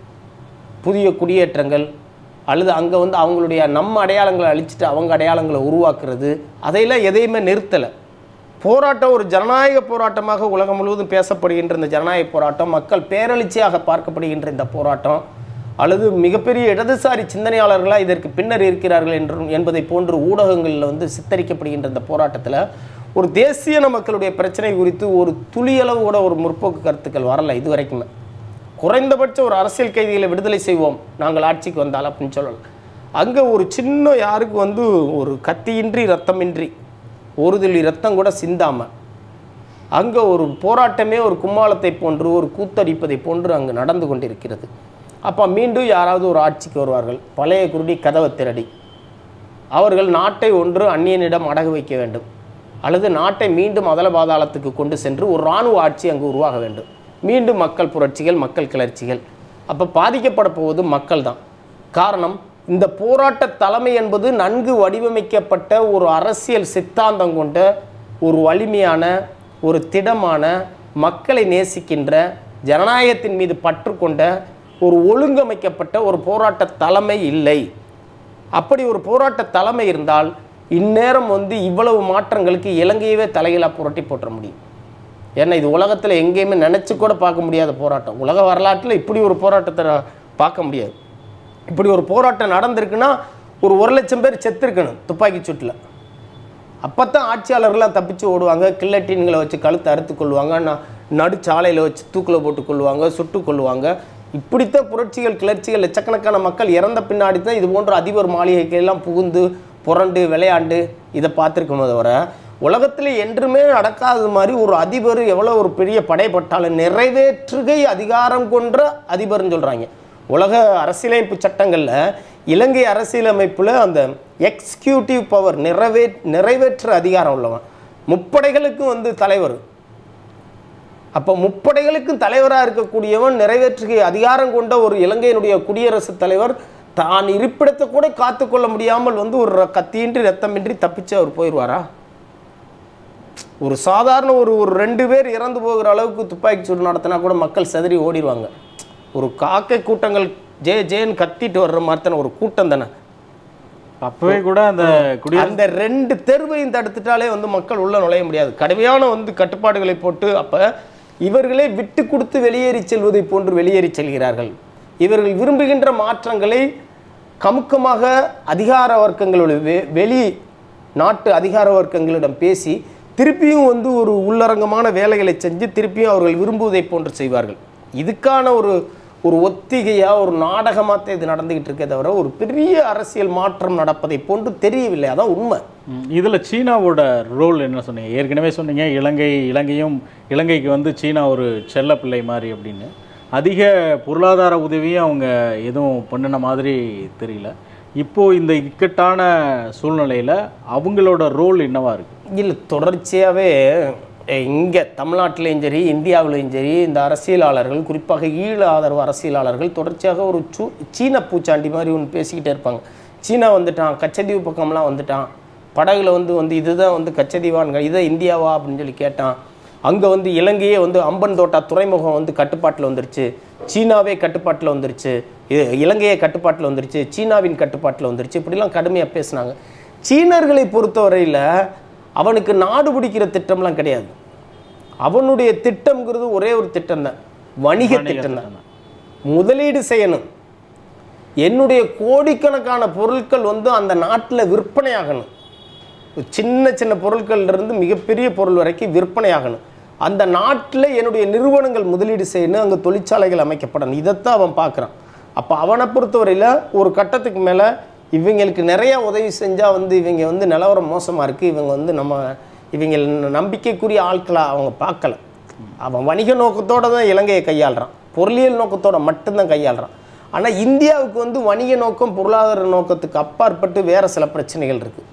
புதிய குடியேற்றங்கள் அல்லது அங்கே வந்து அவங்களுடைய நம்ம அடையாளங்களை அழிச்சிட்டு அவங்க அடையாளங்களை உருவாக்குறது அதையெல்லாம் எதையுமே நிறுத்தலை போராட்டம் ஒரு ஜனநாயக போராட்டமாக உலகம் முழுவதும் பேசப்படுகின்ற இந்த ஜனநாயக போராட்டம் மக்கள் பேரெழுச்சியாக பார்க்கப்படுகின்ற இந்த போராட்டம் அல்லது மிகப்பெரிய இடதுசாரி சிந்தனையாளர்களாக இதற்கு பின்னர் இருக்கிறார்கள் என்றும் என்பதை போன்று ஊடகங்களில் வந்து சித்தரிக்கப்படுகின்ற இந்த போராட்டத்தில் ஒரு தேசிய மக்களுடைய பிரச்சனை குறித்து ஒரு துளியளவு கூட ஒரு முற்போக்கு கருத்துக்கள் வரல இது வரைக்குமே குறைந்தபட்ச ஒரு அரசியல் கைதிகளை விடுதலை செய்வோம் நாங்கள் ஆட்சிக்கு வந்தால் அப்படின்னு சொல்லலாம் அங்கே ஒரு சின்ன யாருக்கு வந்து ஒரு கத்தியின்றி ரத்தமின்றி ஒரு துளி ரத்தம் கூட சிந்தாமல் அங்கே ஒரு போராட்டமே ஒரு கும்மாளத்தை போன்று ஒரு கூத்தடிப்பதை போன்று அங்கு நடந்து கொண்டிருக்கிறது அப்போ மீண்டும் யாராவது ஒரு ஆட்சிக்கு வருவார்கள் பழைய குருடி கதவை திரடி அவர்கள் நாட்டை ஒன்று அந்நியனிடம் அடகு வைக்க வேண்டும் அல்லது நாட்டை மீண்டும் அதல பாதாளத்துக்கு கொண்டு சென்று ஒரு இராணுவ ஆட்சி அங்கு உருவாக வேண்டும் மீண்டும் மக்கள் புரட்சிகள் மக்கள் கிளர்ச்சிகள் அப்போ பாதிக்கப்பட போவது மக்கள் தான் காரணம் இந்த போராட்ட தலைமை என்பது நன்கு வடிவமைக்கப்பட்ட ஒரு அரசியல் சித்தாந்தம் கொண்ட ஒரு வலிமையான ஒரு திடமான மக்களை நேசிக்கின்ற ஜனநாயகத்தின் மீது பற்று கொண்ட ஒரு ஒழுங்கமைக்கப்பட்ட ஒரு போராட்ட தலைமை இல்லை அப்படி ஒரு போராட்ட தலைமை இருந்தால் இந்நேரம் வந்து இவ்வளவு மாற்றங்களுக்கு இலங்கையவே தலைகளாக புரட்டி போட்டுற முடியும் ஏன்னா இது உலகத்தில் எங்கேயுமே நினச்சி கூட பார்க்க முடியாத போராட்டம் உலக வரலாற்றில் இப்படி ஒரு போராட்டத்தை பார்க்க முடியாது இப்படி ஒரு போராட்டம் நடந்திருக்குன்னா ஒரு ஒரு லட்சம் பேர் செத்துருக்கணும் துப்பாக்கி சூட்டில் அப்போ தான் ஆட்சியாளர்கள்லாம் தப்பிச்சு ஓடுவாங்க கில்லட்டின்களை வச்சு கழுத்தை அறுத்து கொள்வாங்க ந நடுச்சாலையில் வச்சு தூக்கில் போட்டு கொள்வாங்க சுட்டு கொள்வாங்க இப்படித்தான் புரட்சிகள் கிளர்ச்சிகள் லட்சக்கணக்கான மக்கள் இறந்த பின்னாடி தான் இது போன்ற அதிபர் மாளிகைக்கெல்லாம் புகுந்து புரண்டு விளையாண்டு இதை பார்த்துருக்கணும் தவிர உலகத்தில் என்றுமே நடக்காத மாதிரி ஒரு அதிபர் எவ்வளோ ஒரு பெரிய படைப்பட்டாலும் நிறைவேற்றுகை அதிகாரம் கொன்ற அதிபர்னு சொல்கிறாங்க உலக அரசியலமைப்பு சட்டங்களில் இலங்கை அரசியலமைப்பில் அந்த எக்ஸிக்யூட்டிவ் பவர் நிறைவே நிறைவேற்ற அதிகாரம் உள்ளவன் முப்படைகளுக்கும் வந்து தலைவர் அப்போ முப்படைகளுக்கும் தலைவராக இருக்கக்கூடியவன் நிறைவேற்றுகை அதிகாரம் கொண்ட ஒரு இலங்கையினுடைய குடியரசுத் தலைவர் தான் இருப்பிடத்தை கூட காத்துக்கொள்ள முடியாமல் வந்து ஒரு ர- கத்தியின்றி ரத்தமின்றி தப்பிச்சு அவர் போயிடுவாரா ஒரு சாதாரண ஒரு ஒரு ரெண்டு பேர் இறந்து போகிற அளவுக்கு துப்பாக்கி சூடு நடத்தினா கூட மக்கள் செதறி ஓடிடுவாங்க ஒரு காக்கை கூட்டங்கள் ஜே ஜேன்னு கத்திட்டு வர்ற மாதிரி தானே ஒரு கூட்டம் தானே அப்பவே கூட அந்த குடிய அந்த ரெண்டு தெருவையும் தடுத்துட்டாலே வந்து மக்கள் உள்ள நுழைய முடியாது கடுமையான வந்து கட்டுப்பாடுகளை போட்டு அப்ப இவர்களே விட்டு கொடுத்து வெளியேறி செல்வதை போன்று வெளியேறி செல்கிறார்கள் இவர்கள் விரும்புகின்ற மாற்றங்களை கமுக்கமாக அதிகார வர்க்கங்களோட வெ- வெளி நாட்டு அதிகார வர்க்கங்களிடம் பேசி திருப்பியும் வந்து ஒரு உள்ளரங்கமான வேலைகளை செஞ்சு திருப்பியும் அவர்கள் விரும்புவதை போன்று செய்வார்கள் இதுக்கான ஒரு ஒரு ஒத்திகையா ஒரு நாடகமாக இது நடந்துகிட்டு இருக்கே தவிர ஒரு பெரிய அரசியல் மாற்றம் நடப்பதை போன்று தெரியவில்லை அதான் உண்மை ம், இதுல சீனாவோட ரோல் என்ன சொன்னீங்க ஏற்கனவே சொன்னீங்க இலங்கை இலங்கையும் இலங்கைக்கு வந்து சீனா ஒரு செல்ல பிள்ளை மாதிரி அப்படின்னு அதிக பொருளாதார உதவியும் அவங்க எதுவும் பண்ணின மாதிரி தெரியல இப்போ இந்த இக்கட்டான சூழ்நிலையில அவங்களோட ரோல் என்னவா இருக்கு இல்லை தொடர்ச்சியாகவே இங்கே தமிழ்நாட்டிலையும் சரி இந்தியாவிலையும் சரி இந்த அரசியலாளர்கள் குறிப்பாக ஈழ ஆதரவு அரசியலாளர்கள் தொடர்ச்சியாக ஒரு சூ சீன பூச்சாண்டி மாதிரி ஒன்று பேசிக்கிட்டே இருப்பாங்க சீனா வந்துட்டான் கச்சத்தீவு பக்கம்லாம் வந்துட்டான் படகுல வந்து வந்து இதுதான் வந்து கச்சத்தீவான்ங்க இதை இந்தியாவா அப்படின்னு சொல்லி கேட்டான் அங்கே வந்து இலங்கையே வந்து அம்பன் தோட்டா துறைமுகம் வந்து கட்டுப்பாட்டில் வந்துருச்சு சீனாவே கட்டுப்பாட்டில் வந்துருச்சு இ- இலங்கையே கட்டுப்பாட்டில் வந்துருச்சு சீனாவின் கட்டுப்பாட்டில் வந்துருச்சு இப்படிலாம் கடுமையாக பேசுனாங்க சீனர்களை பொறுத்தவரையில் அவனுக்கு நாடு பிடிக்கிற திட்டம்லாம் கிடையாது அவனுடைய திட்டம்ங்கிறது ஒரே ஒரு திட்டம் தான் வணிக திட்டம் தான் முதலீடு செய்யணும் என்னுடைய கோடிக்கணக்கான பொருட்கள் வந்து அந்த நாட்டில் விற்பனையாகணும் ஒரு சின்ன சின்ன பொருட்கள்ல இருந்து மிகப்பெரிய பொருள் வரைக்கும் விற்பனையாகணும் அந்த நாட்டில் என்னுடைய நிறுவனங்கள் முதலீடு செய்யணும் அங்கே தொழிற்சாலைகள் அமைக்கப்படணும் இதைத்தான் அவன் பார்க்குறான் அப்போ அவனை பொறுத்தவரையில் ஒரு கட்டத்துக்கு மேலே இவங்களுக்கு நிறைய உதவி செஞ்சால் வந்து இவங்க வந்து நிலவரம் மோசமாக இருக்குது இவங்க வந்து நம்ம இவங்க நம்பிக்கைக்குரிய ஆட்களாக அவங்க பார்க்கல அவன் வணிக நோக்கத்தோட தான் இலங்கையை கையாளுறான் பொருளியல் நோக்கத்தோட மட்டும்தான் கையாளுறான் ஆனால் இந்தியாவுக்கு வந்து வணிக நோக்கம் பொருளாதார நோக்கத்துக்கு அப்பாற்பட்டு வேறு சில பிரச்சனைகள் இருக்குது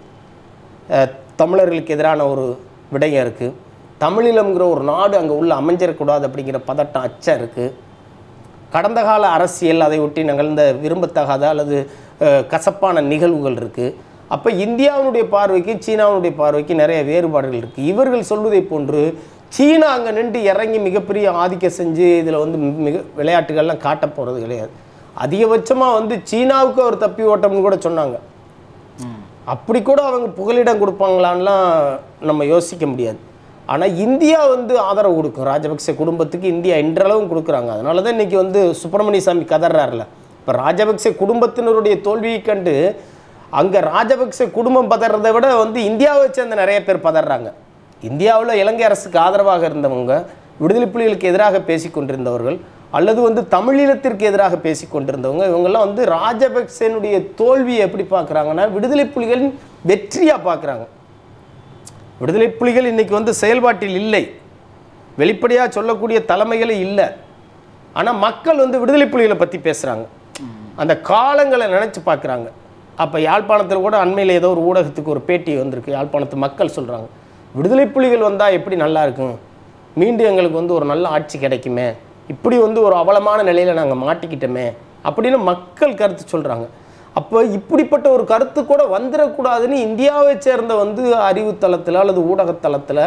அஹ் தமிழர்களுக்கு எதிரான ஒரு விடயம் இருக்குது தமிழீழம்ங்கிற ஒரு நாடு அங்கே உள்ள அமைஞ்சிடக்கூடாது அப்படிங்கிற பதட்டம் அச்சம் இருக்குது கடந்த கால அரசியல் அதை ஒட்டி நிகழ்ந்த விரும்பத்தகாத அல்லது அஹ், கசப்பான நிகழ்வுகள் இருக்குது அப்போ இந்தியாவினுடைய பார்வைக்கு சீனாவினுடைய பார்வைக்கு நிறைய வேறுபாடுகள் இருக்குது இவர்கள் சொல்வதை போன்று சீனா அங்கே நின்று இறங்கி மிகப்பெரிய ஆதிக்கம் செஞ்சு இதில் வந்து மிக விளையாட்டுகள்லாம் காட்ட போகிறது கிடையாது அதிகபட்சமாக வந்து சீனாவுக்கு ஒரு தப்பி ஓட்டம்னு கூட சொன்னாங்க அப்படி கூட அவங்க புகலிடம் கொடுப்பாங்களான்லாம் நம்ம யோசிக்க முடியாது ஆனால் இந்தியா வந்து ஆதரவு கொடுக்கும் ராஜபக்சே குடும்பத்துக்கு இந்தியா இன்றளவும் கொடுக்குறாங்க அதனால தான் இன்றைக்கி வந்து சுப்பிரமணிய சாமி கதறாருல இப்போ ராஜபக்சே குடும்பத்தினருடைய தோல்வியை கண்டு அங்கே ராஜபக்சே குடும்பம் பதறதை விட வந்து இந்தியாவை சேர்ந்த நிறைய பேர் பதறாங்க இந்தியாவில் இலங்கை அரசுக்கு ஆதரவாக இருந்தவங்க விடுதலை புலிகளுக்கு எதிராக பேசிக் கொண்டிருந்தவர்கள் அல்லது வந்து தமிழீழத்திற்கு எதிராக பேசிக் கொண்டிருந்தவங்க இவங்கெல்லாம் வந்து ராஜபக்சேனுடைய தோல்வியை எப்படி பார்க்குறாங்கன்னா விடுதலை புலிகளின் வெற்றியாக பார்க்குறாங்க விடுதலை புலிகள் இன்னைக்கு வந்து செயல்பாட்டில் இல்லை வெளிப்படையாக சொல்லக்கூடிய தலைமைகளே இல்லை ஆனால் மக்கள் வந்து விடுதலை புலிகளை பற்றி பேசுகிறாங்க அந்த காலங்களை நினச்சி பார்க்குறாங்க அப்போ யாழ்ப்பாணத்தில் கூட அண்மையில் ஏதோ ஒரு ஊடகத்துக்கு ஒரு பேட்டி வந்திருக்கு யாழ்ப்பாணத்து மக்கள் சொல்கிறாங்க விடுதலை புலிகள் வந்தால் எப்படி நல்லா இருக்கும் மீண்டும் எங்களுக்கு வந்து ஒரு நல்ல ஆட்சி கிடைக்குமே இப்படி வந்து ஒரு அவலமான நிலையில் நாங்கள் மாட்டிக்கிட்டோமே அப்படின்னு மக்கள் கருத்து சொல்கிறாங்க அப்போ இப்படிப்பட்ட ஒரு கருத்து கூட வந்துடக்கூடாதுன்னு இந்தியாவை சேர்ந்த வந்து அறிவுத்தளத்தில் அல்லது ஊடகத்தளத்தில்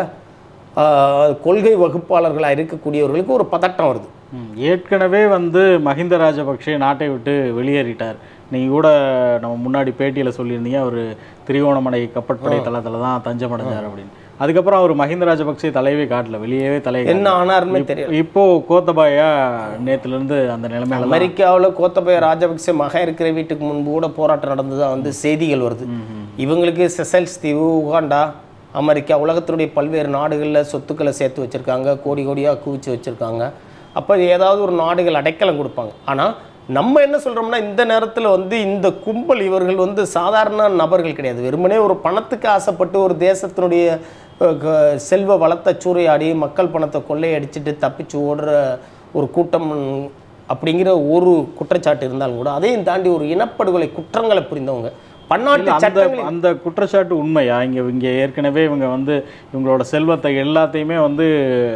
கொள்கை வகுப்பாளர்களாக இருக்கக்கூடியவர்களுக்கு ஒரு பதட்டம் வருது ம், ஏற்கனவே வந்து மஹிந்த ராஜபக்ஷே நாட்டை விட்டு வெளியேறிட்டார் நீங்கள் கூட நம்ம முன்னாடி பேட்டியில் சொல்லியிருந்தீங்க அவர் திரிகோணமலை கப்பற்படை தளத்தில் தான் தஞ்சம் அடைஞ்சார் அப்படின்னு அதுக்கப்புறம் அவர் மஹிந்த ராஜபக்சே தலையவே காட்டல வெளியவே தலையை என்ன ஆனாருமே தெரியல காட்டல. இப்போ கோத்தபாயா நேத்துல இருந்து அந்த நிலைமையில தான் அமெரிக்காவில் கோத்தபய ராஜபக்சே மகன் இருக்கிற வீட்டுக்கு முன்பு கூட போராட்டம் நடந்ததா வந்து செய்திகள் வருது இவங்களுக்கு செசல்ஸ் தீவு உகாண்டா அமெரிக்கா உலகத்தினுடைய பல்வேறு நாடுகளில் சொத்துக்களை சேர்த்து வச்சுருக்காங்க கோடி கோடியாக குவிச்சு வச்சுருக்காங்க அப்போ ஏதாவது ஒரு நாடுகள் அடைக்கலம் கொடுப்பாங்க ஆனால் நம்ம என்ன சொல்கிறோம்னா இந்த நேரத்தில் வந்து இந்த கும்பல் இவர்கள் வந்து சாதாரண நபர்கள் கிடையாது வெறுமனே ஒரு பணத்துக்கு ஆசைப்பட்டு ஒரு தேசத்தினுடைய அஹ், க- செல்வ வளத்தை சூறையாடி மக்கள் பணத்தை கொள்ளையடிச்சிட்டு தப்பிச்சு ஓடுற ஒரு கூட்டம் அப்படிங்கிற ஒரு குற்றச்சாட்டு இருந்தாலும் கூட அதையும் தாண்டி ஒரு இனப்படுகொலை குற்றங்களை புரிந்தவங்க பன்னாட்டு இல்ல, அந்த சட்டங்களில் அந்த குற்றச்சாட்டு உண்மையா இங்க இங்க ஏற்கனவே இவங்க வந்து இவங்களோட செல்வத்தை எல்லாத்தையுமே வந்து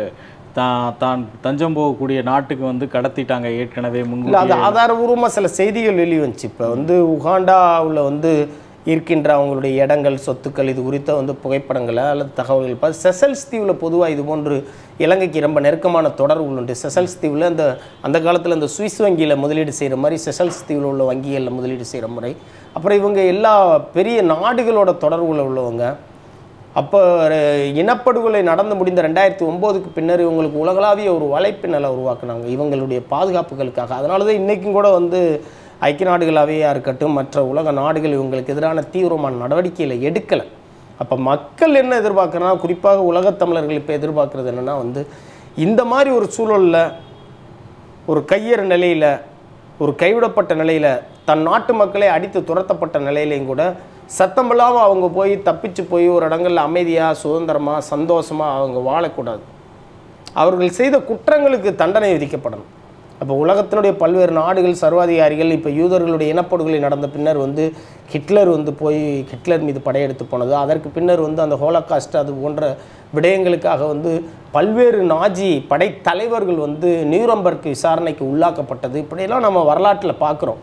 தான் தான் தஞ்சம் போகக்கூடிய நாட்டுக்கு வந்து கடத்திட்டாங்க ஏற்கனவே இல்லை அது முன்கூட்டியே ஆதாரபூர்வமாக சில செய்திகள் வெளியே வந்துச்சு இப்போ வந்து உகாண்டாவில் வந்து இருக்கின்ற அவங்களுடைய இடங்கள் சொத்துக்கள் இது குறித்த வந்து புகைப்படங்களை அல்லது தகவல்கள் பார்த்து செசல்ஸ் தீவில் பொதுவாக இது போன்று இலங்கைக்கு ரொம்ப நெருக்கமான தொடர்புகள் உண்டு செசல்ஸ் தீவில் அந்த அந்த காலத்தில் இந்த சுவிஸ் வங்கியில் முதலீடு செய்கிற மாதிரி செசல்ஸ் தீவில் உள்ள வங்கிகளில் முதலீடு செய்கிற முறை அப்புறம் இவங்க எல்லா பெரிய நாடுகளோட தொடர்புல உள்ளவங்க அப்போ இனப்படுகொலை நடந்து முடிந்த ரெண்டாயிரத்தி ஒம்போதுக்கு பின்னர் இவங்களுக்கு உலகளாவிய ஒரு வலைப்பின்னலை உருவாக்குனாங்க இவங்களுடைய பாதுகாப்புகளுக்காக அதனால தான் இன்றைக்கும் கூட வந்து ஐக்கிய நாடுகளாகவேயா இருக்கட்டும் மற்ற உலக நாடுகள் இவங்களுக்கு எதிரான தீவிரமான நடவடிக்கைகளை எடுக்கலை அப்போ மக்கள் என்ன எதிர்பார்க்குறனா குறிப்பாக உலகத் தமிழர்கள் இப்போ எதிர்பார்க்குறது என்னென்னா வந்து இந்த மாதிரி ஒரு சூழலில் ஒரு கையறு நிலையில் ஒரு கைவிடப்பட்ட நிலையில் தன் நாட்டு மக்களை அடித்து துரத்தப்பட்ட நிலையிலையும் கூட சத்தமில்லாமல் அவங்க போய் தப்பிச்சு போய் ஒரு இடங்கள்ல அமைதியாக சுதந்திரமாக சந்தோஷமாக அவங்க வாழக்கூடாது அவர்கள் செய்த குற்றங்களுக்கு தண்டனை விதிக்கப்படணும் அப்போ உலகத்தினுடைய பல்வேறு நாடுகள் சர்வாதிகாரிகள் இப்போ யூதர்களுடைய இனப்படுகொலை நடந்த பின்னர் வந்து ஹிட்லர் வந்து போய் ஹிட்லர் மீது படையெடுத்து போனது அதற்கு பின்னர் வந்து அந்த ஹோலோகாஸ்ட் அது போன்ற விடயங்களுக்காக வந்து பல்வேறு நாஜி படைத்தலைவர்கள் வந்து நியூரம்பர்க் விசாரணைக்கு உள்ளாக்கப்பட்டது இப்படியெல்லாம் நம்ம வரலாற்றில் பார்க்குறோம்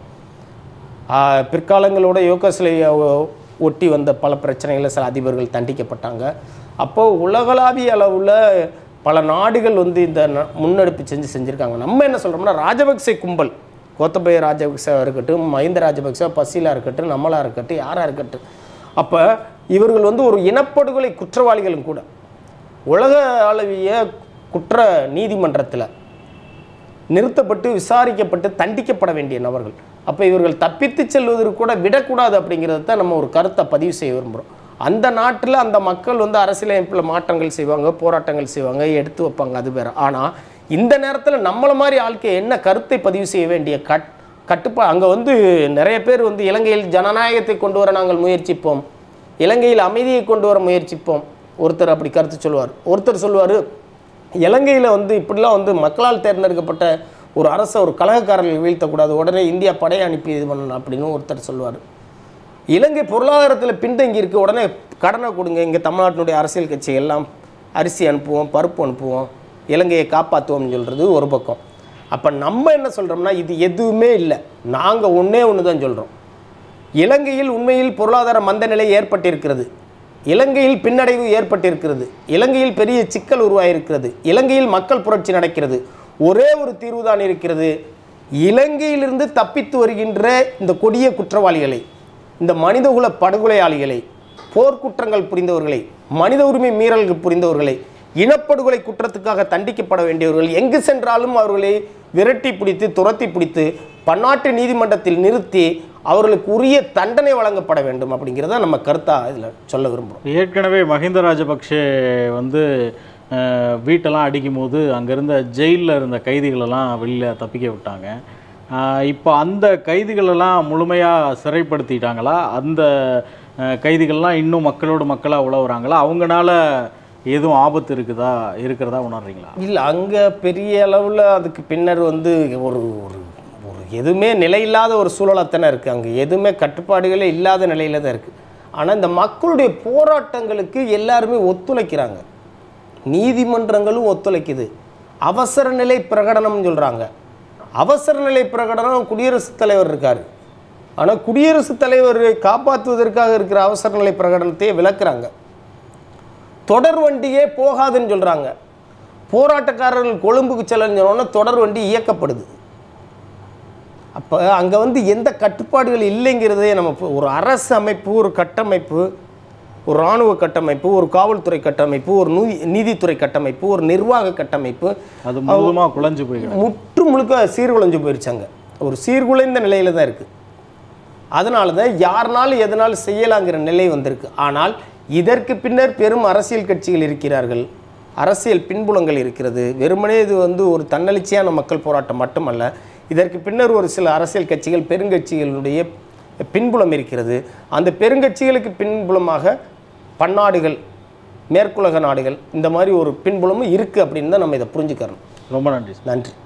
ஆஹ் பிற்காலங்களோட யோகஸ்லேயை ஒட்டி வந்த பல பிரச்சனைகளில் சில அதிபர்கள் தண்டிக்கப்பட்டாங்க அப்போது உலகளாவிய அளவில் பல நாடுகள் வந்து இந்த ந- முன்னெடுப்பு செஞ்சு செஞ்சுருக்காங்க நம்ம என்ன சொல்கிறோம்னா ராஜபக்சே கும்பல் கோத்தபய ராஜபக்சேவா இருக்கட்டும் மஹிந்த ராஜபக்சே பசீலா இருக்கட்டும் நம்மளா இருக்கட்டும் யாராக இருக்கட்டும் அப்போ இவர்கள் வந்து ஒரு இனப்படுகொலை குற்றவாளிகளும் கூட உலக அளவிய குற்ற நீதிமன்றத்தில் நிறுத்தப்பட்டு விசாரிக்கப்பட்டு தண்டிக்கப்பட வேண்டிய நபர்கள் அப்போ இவர்கள் தப்பித்து செல்வதற்கு கூட விடக்கூடாது அப்படிங்கிறத தான் நம்ம ஒரு கருத்தை பதிவு செய்ய விரும்புகிறோம் அந்த நாட்டில் அந்த மக்கள் வந்து அரசியலமைப்பில் மாற்றங்கள் செய்வாங்க போராட்டங்கள் செய்வாங்க எடுத்து வைப்பாங்க அது வேறு ஆனால் இந்த நேரத்தில் நம்மளை மாதிரி ஆட்கள் என்ன கருத்தை பதிவு செய்ய வேண்டிய கட் கட்டுப்பா அங்கே வந்து நிறைய பேர் வந்து இலங்கையில் ஜனநாயகத்தை கொண்டு வர நாங்கள் முயற்சிப்போம் இலங்கையில் அமைதியை கொண்டு வர முயற்சிப்போம் ஒருத்தர் அப்படி கருத்து சொல்லுவார் ஒருத்தர் சொல்லுவார் இலங்கையில் வந்து இப்படிலாம் வந்து மக்களால் தேர்ந்தெடுக்கப்பட்ட ஒரு அரசை ஒரு கலகக்காரர்கள் வீழ்த்தக்கூடாது உடனே இந்தியா படையை அனுப்பி இது பண்ணணும் அப்படின்னு ஒருத்தர் சொல்லுவார் இலங்கை பொருளாதாரத்தில் பின்தங்கி இருக்கு உடனே கடனை கொடுங்க இங்கே தமிழ்நாட்டினுடைய அரசியல் கட்சி எல்லாம் அரிசி அனுப்புவோம் பருப்பு அனுப்புவோம் இலங்கையை காப்பாற்றுவோம்னு சொல்கிறது ஒரு பக்கம் அப்போ நம்ம என்ன சொல்கிறோம்னா இது எதுவுமே இல்லை நாங்கள் ஒன்றே ஒன்று தான் சொல்கிறோம் இலங்கையில் உண்மையில் பொருளாதார மந்த நிலை ஏற்பட்டிருக்கிறது இலங்கையில் பின்னடைவு ஏற்பட்டிருக்கிறது இலங்கையில் பெரிய சிக்கல் உருவாயிருக்கிறது இலங்கையில் மக்கள் புரட்சி நடக்கிறது ஒரே ஒரு தீர்வு தான் இருக்கிறது இலங்கையிலிருந்து தப்பித்து வருகின்ற இந்த கொடிய குற்றவாளிகளை இந்த மனிதகுல படுகொலையாளிகளை போர்க்குற்றங்கள் புரிந்தவர்களை மனித உரிமை மீறல்கள் புரிந்தவர்களை இனப்படுகொலை குற்றத்துக்காக தண்டிக்கப்பட வேண்டியவர்கள் எங்கு சென்றாலும் அவர்களை விரட்டி பிடித்து துரத்தி பிடித்து பன்னாட்டு நீதிமன்றத்தில் நிறுத்தி அவர்களுக்கு உரிய தண்டனை வழங்கப்பட வேண்டும் அப்படிங்கிறத நம்ம கருத்தாக இதில் சொல்ல விரும்புகிறோம் ஏற்கனவே மஹிந்த ராஜபக்ஷே வந்து அஹ், வீட்டெல்லாம் அடிக்கும் போது அங்கே இருந்த ஜெயிலில் இருந்த கைதிகளெல்லாம் வெளியில் தப்பிக்க விட்டாங்க அஹ், இப்போ அந்த கைதிகளெல்லாம் முழுமையாக சிறைப்படுத்திட்டாங்களா அந்த அஹ், கைதிகள்லாம் இன்னும் மக்களோடு மக்களாக உழவுறாங்களா அவங்கனால எதுவும் ஆபத்து இருக்குதா இருக்கிறதா உணர்றீங்களா இல்லை அங்கே பெரிய அளவில் அதுக்கு பின்னர் வந்து ஒரு ஒரு ஒரு எதுவுமே நிலையில்லாத ஒரு சூழலாக தானே இருக்குது அங்கே எதுவுமே கட்டுப்பாடுகளே இல்லாத நிலையில தான் இருக்குது ஆனால் இந்த மக்களுடைய போராட்டங்களுக்கு எல்லாருமே ஒத்துழைக்கிறாங்க நீதிமன்றங்களும் ஒத்துழைக்குது அவசர நிலை பிரகடனம்னு சொல்கிறாங்க அவசர நிலை பிரகடனம் குடியரசுத் தலைவர் இருக்கார் ஆனால் குடியரசுத் தலைவரை காப்பாற்றுவதற்காக இருக்கிற அவசர நிலை பிரகடனத்தையே விளக்குறாங்க தொடர் வண்டியே போகாதுன்னு சொல்கிறாங்க போராட்டக்காரர்கள் கொழும்புக்கு செல்லன்னு சொன்னோன்னா தொடர் வண்டி இயக்கப்படுது அப்போ அங்கே வந்து எந்த கட்டுப்பாடுகள் இல்லைங்கிறதே நம்ம இப்போ ஒரு அரசு அமைப்பு ஒரு கட்டமைப்பு ஒரு இராணுவ கட்டமைப்பு ஒரு காவல்துறை கட்டமைப்பு ஒரு நீதி நீதித்துறை கட்டமைப்பு ஒரு நிர்வாக கட்டமைப்பு அது முழுதுமாக குழஞ்சு போய்கிடும் முற்று முழுக்க சீர்குலைஞ்சு போயிருச்சாங்க ஒரு சீர்குலைந்த நிலையில தான் இருக்குது அதனால தான் யாருனாலும் எதனாலும் செய்யலாங்கிற நிலை வந்திருக்கு ஆனால் இதற்கு பின்னர் பெரும் அரசியல் கட்சிகள் இருக்கிறார்கள் அரசியல் பின்புலங்கள் இருக்கிறது வெறுமனே இது வந்து ஒரு தன்னெழுச்சியான மக்கள் போராட்டம் மட்டுமல்ல இதற்கு பின்னர் ஒரு சில அரசியல் கட்சிகள் பெருங்கட்சிகளுடைய பின்புலம் இருக்கிறது அந்த பெருங்கட்சிகளுக்கு பின்புலமாக பன்னாடுகள் மேற்குலக நாடுகள் இந்த மாதிரி ஒரு பின்புலமும் இருக்குது அப்படின்னு தான் நம்ம இதை புரிஞ்சுக்கிறோம் ரொம்ப நன்றி சார் நன்றி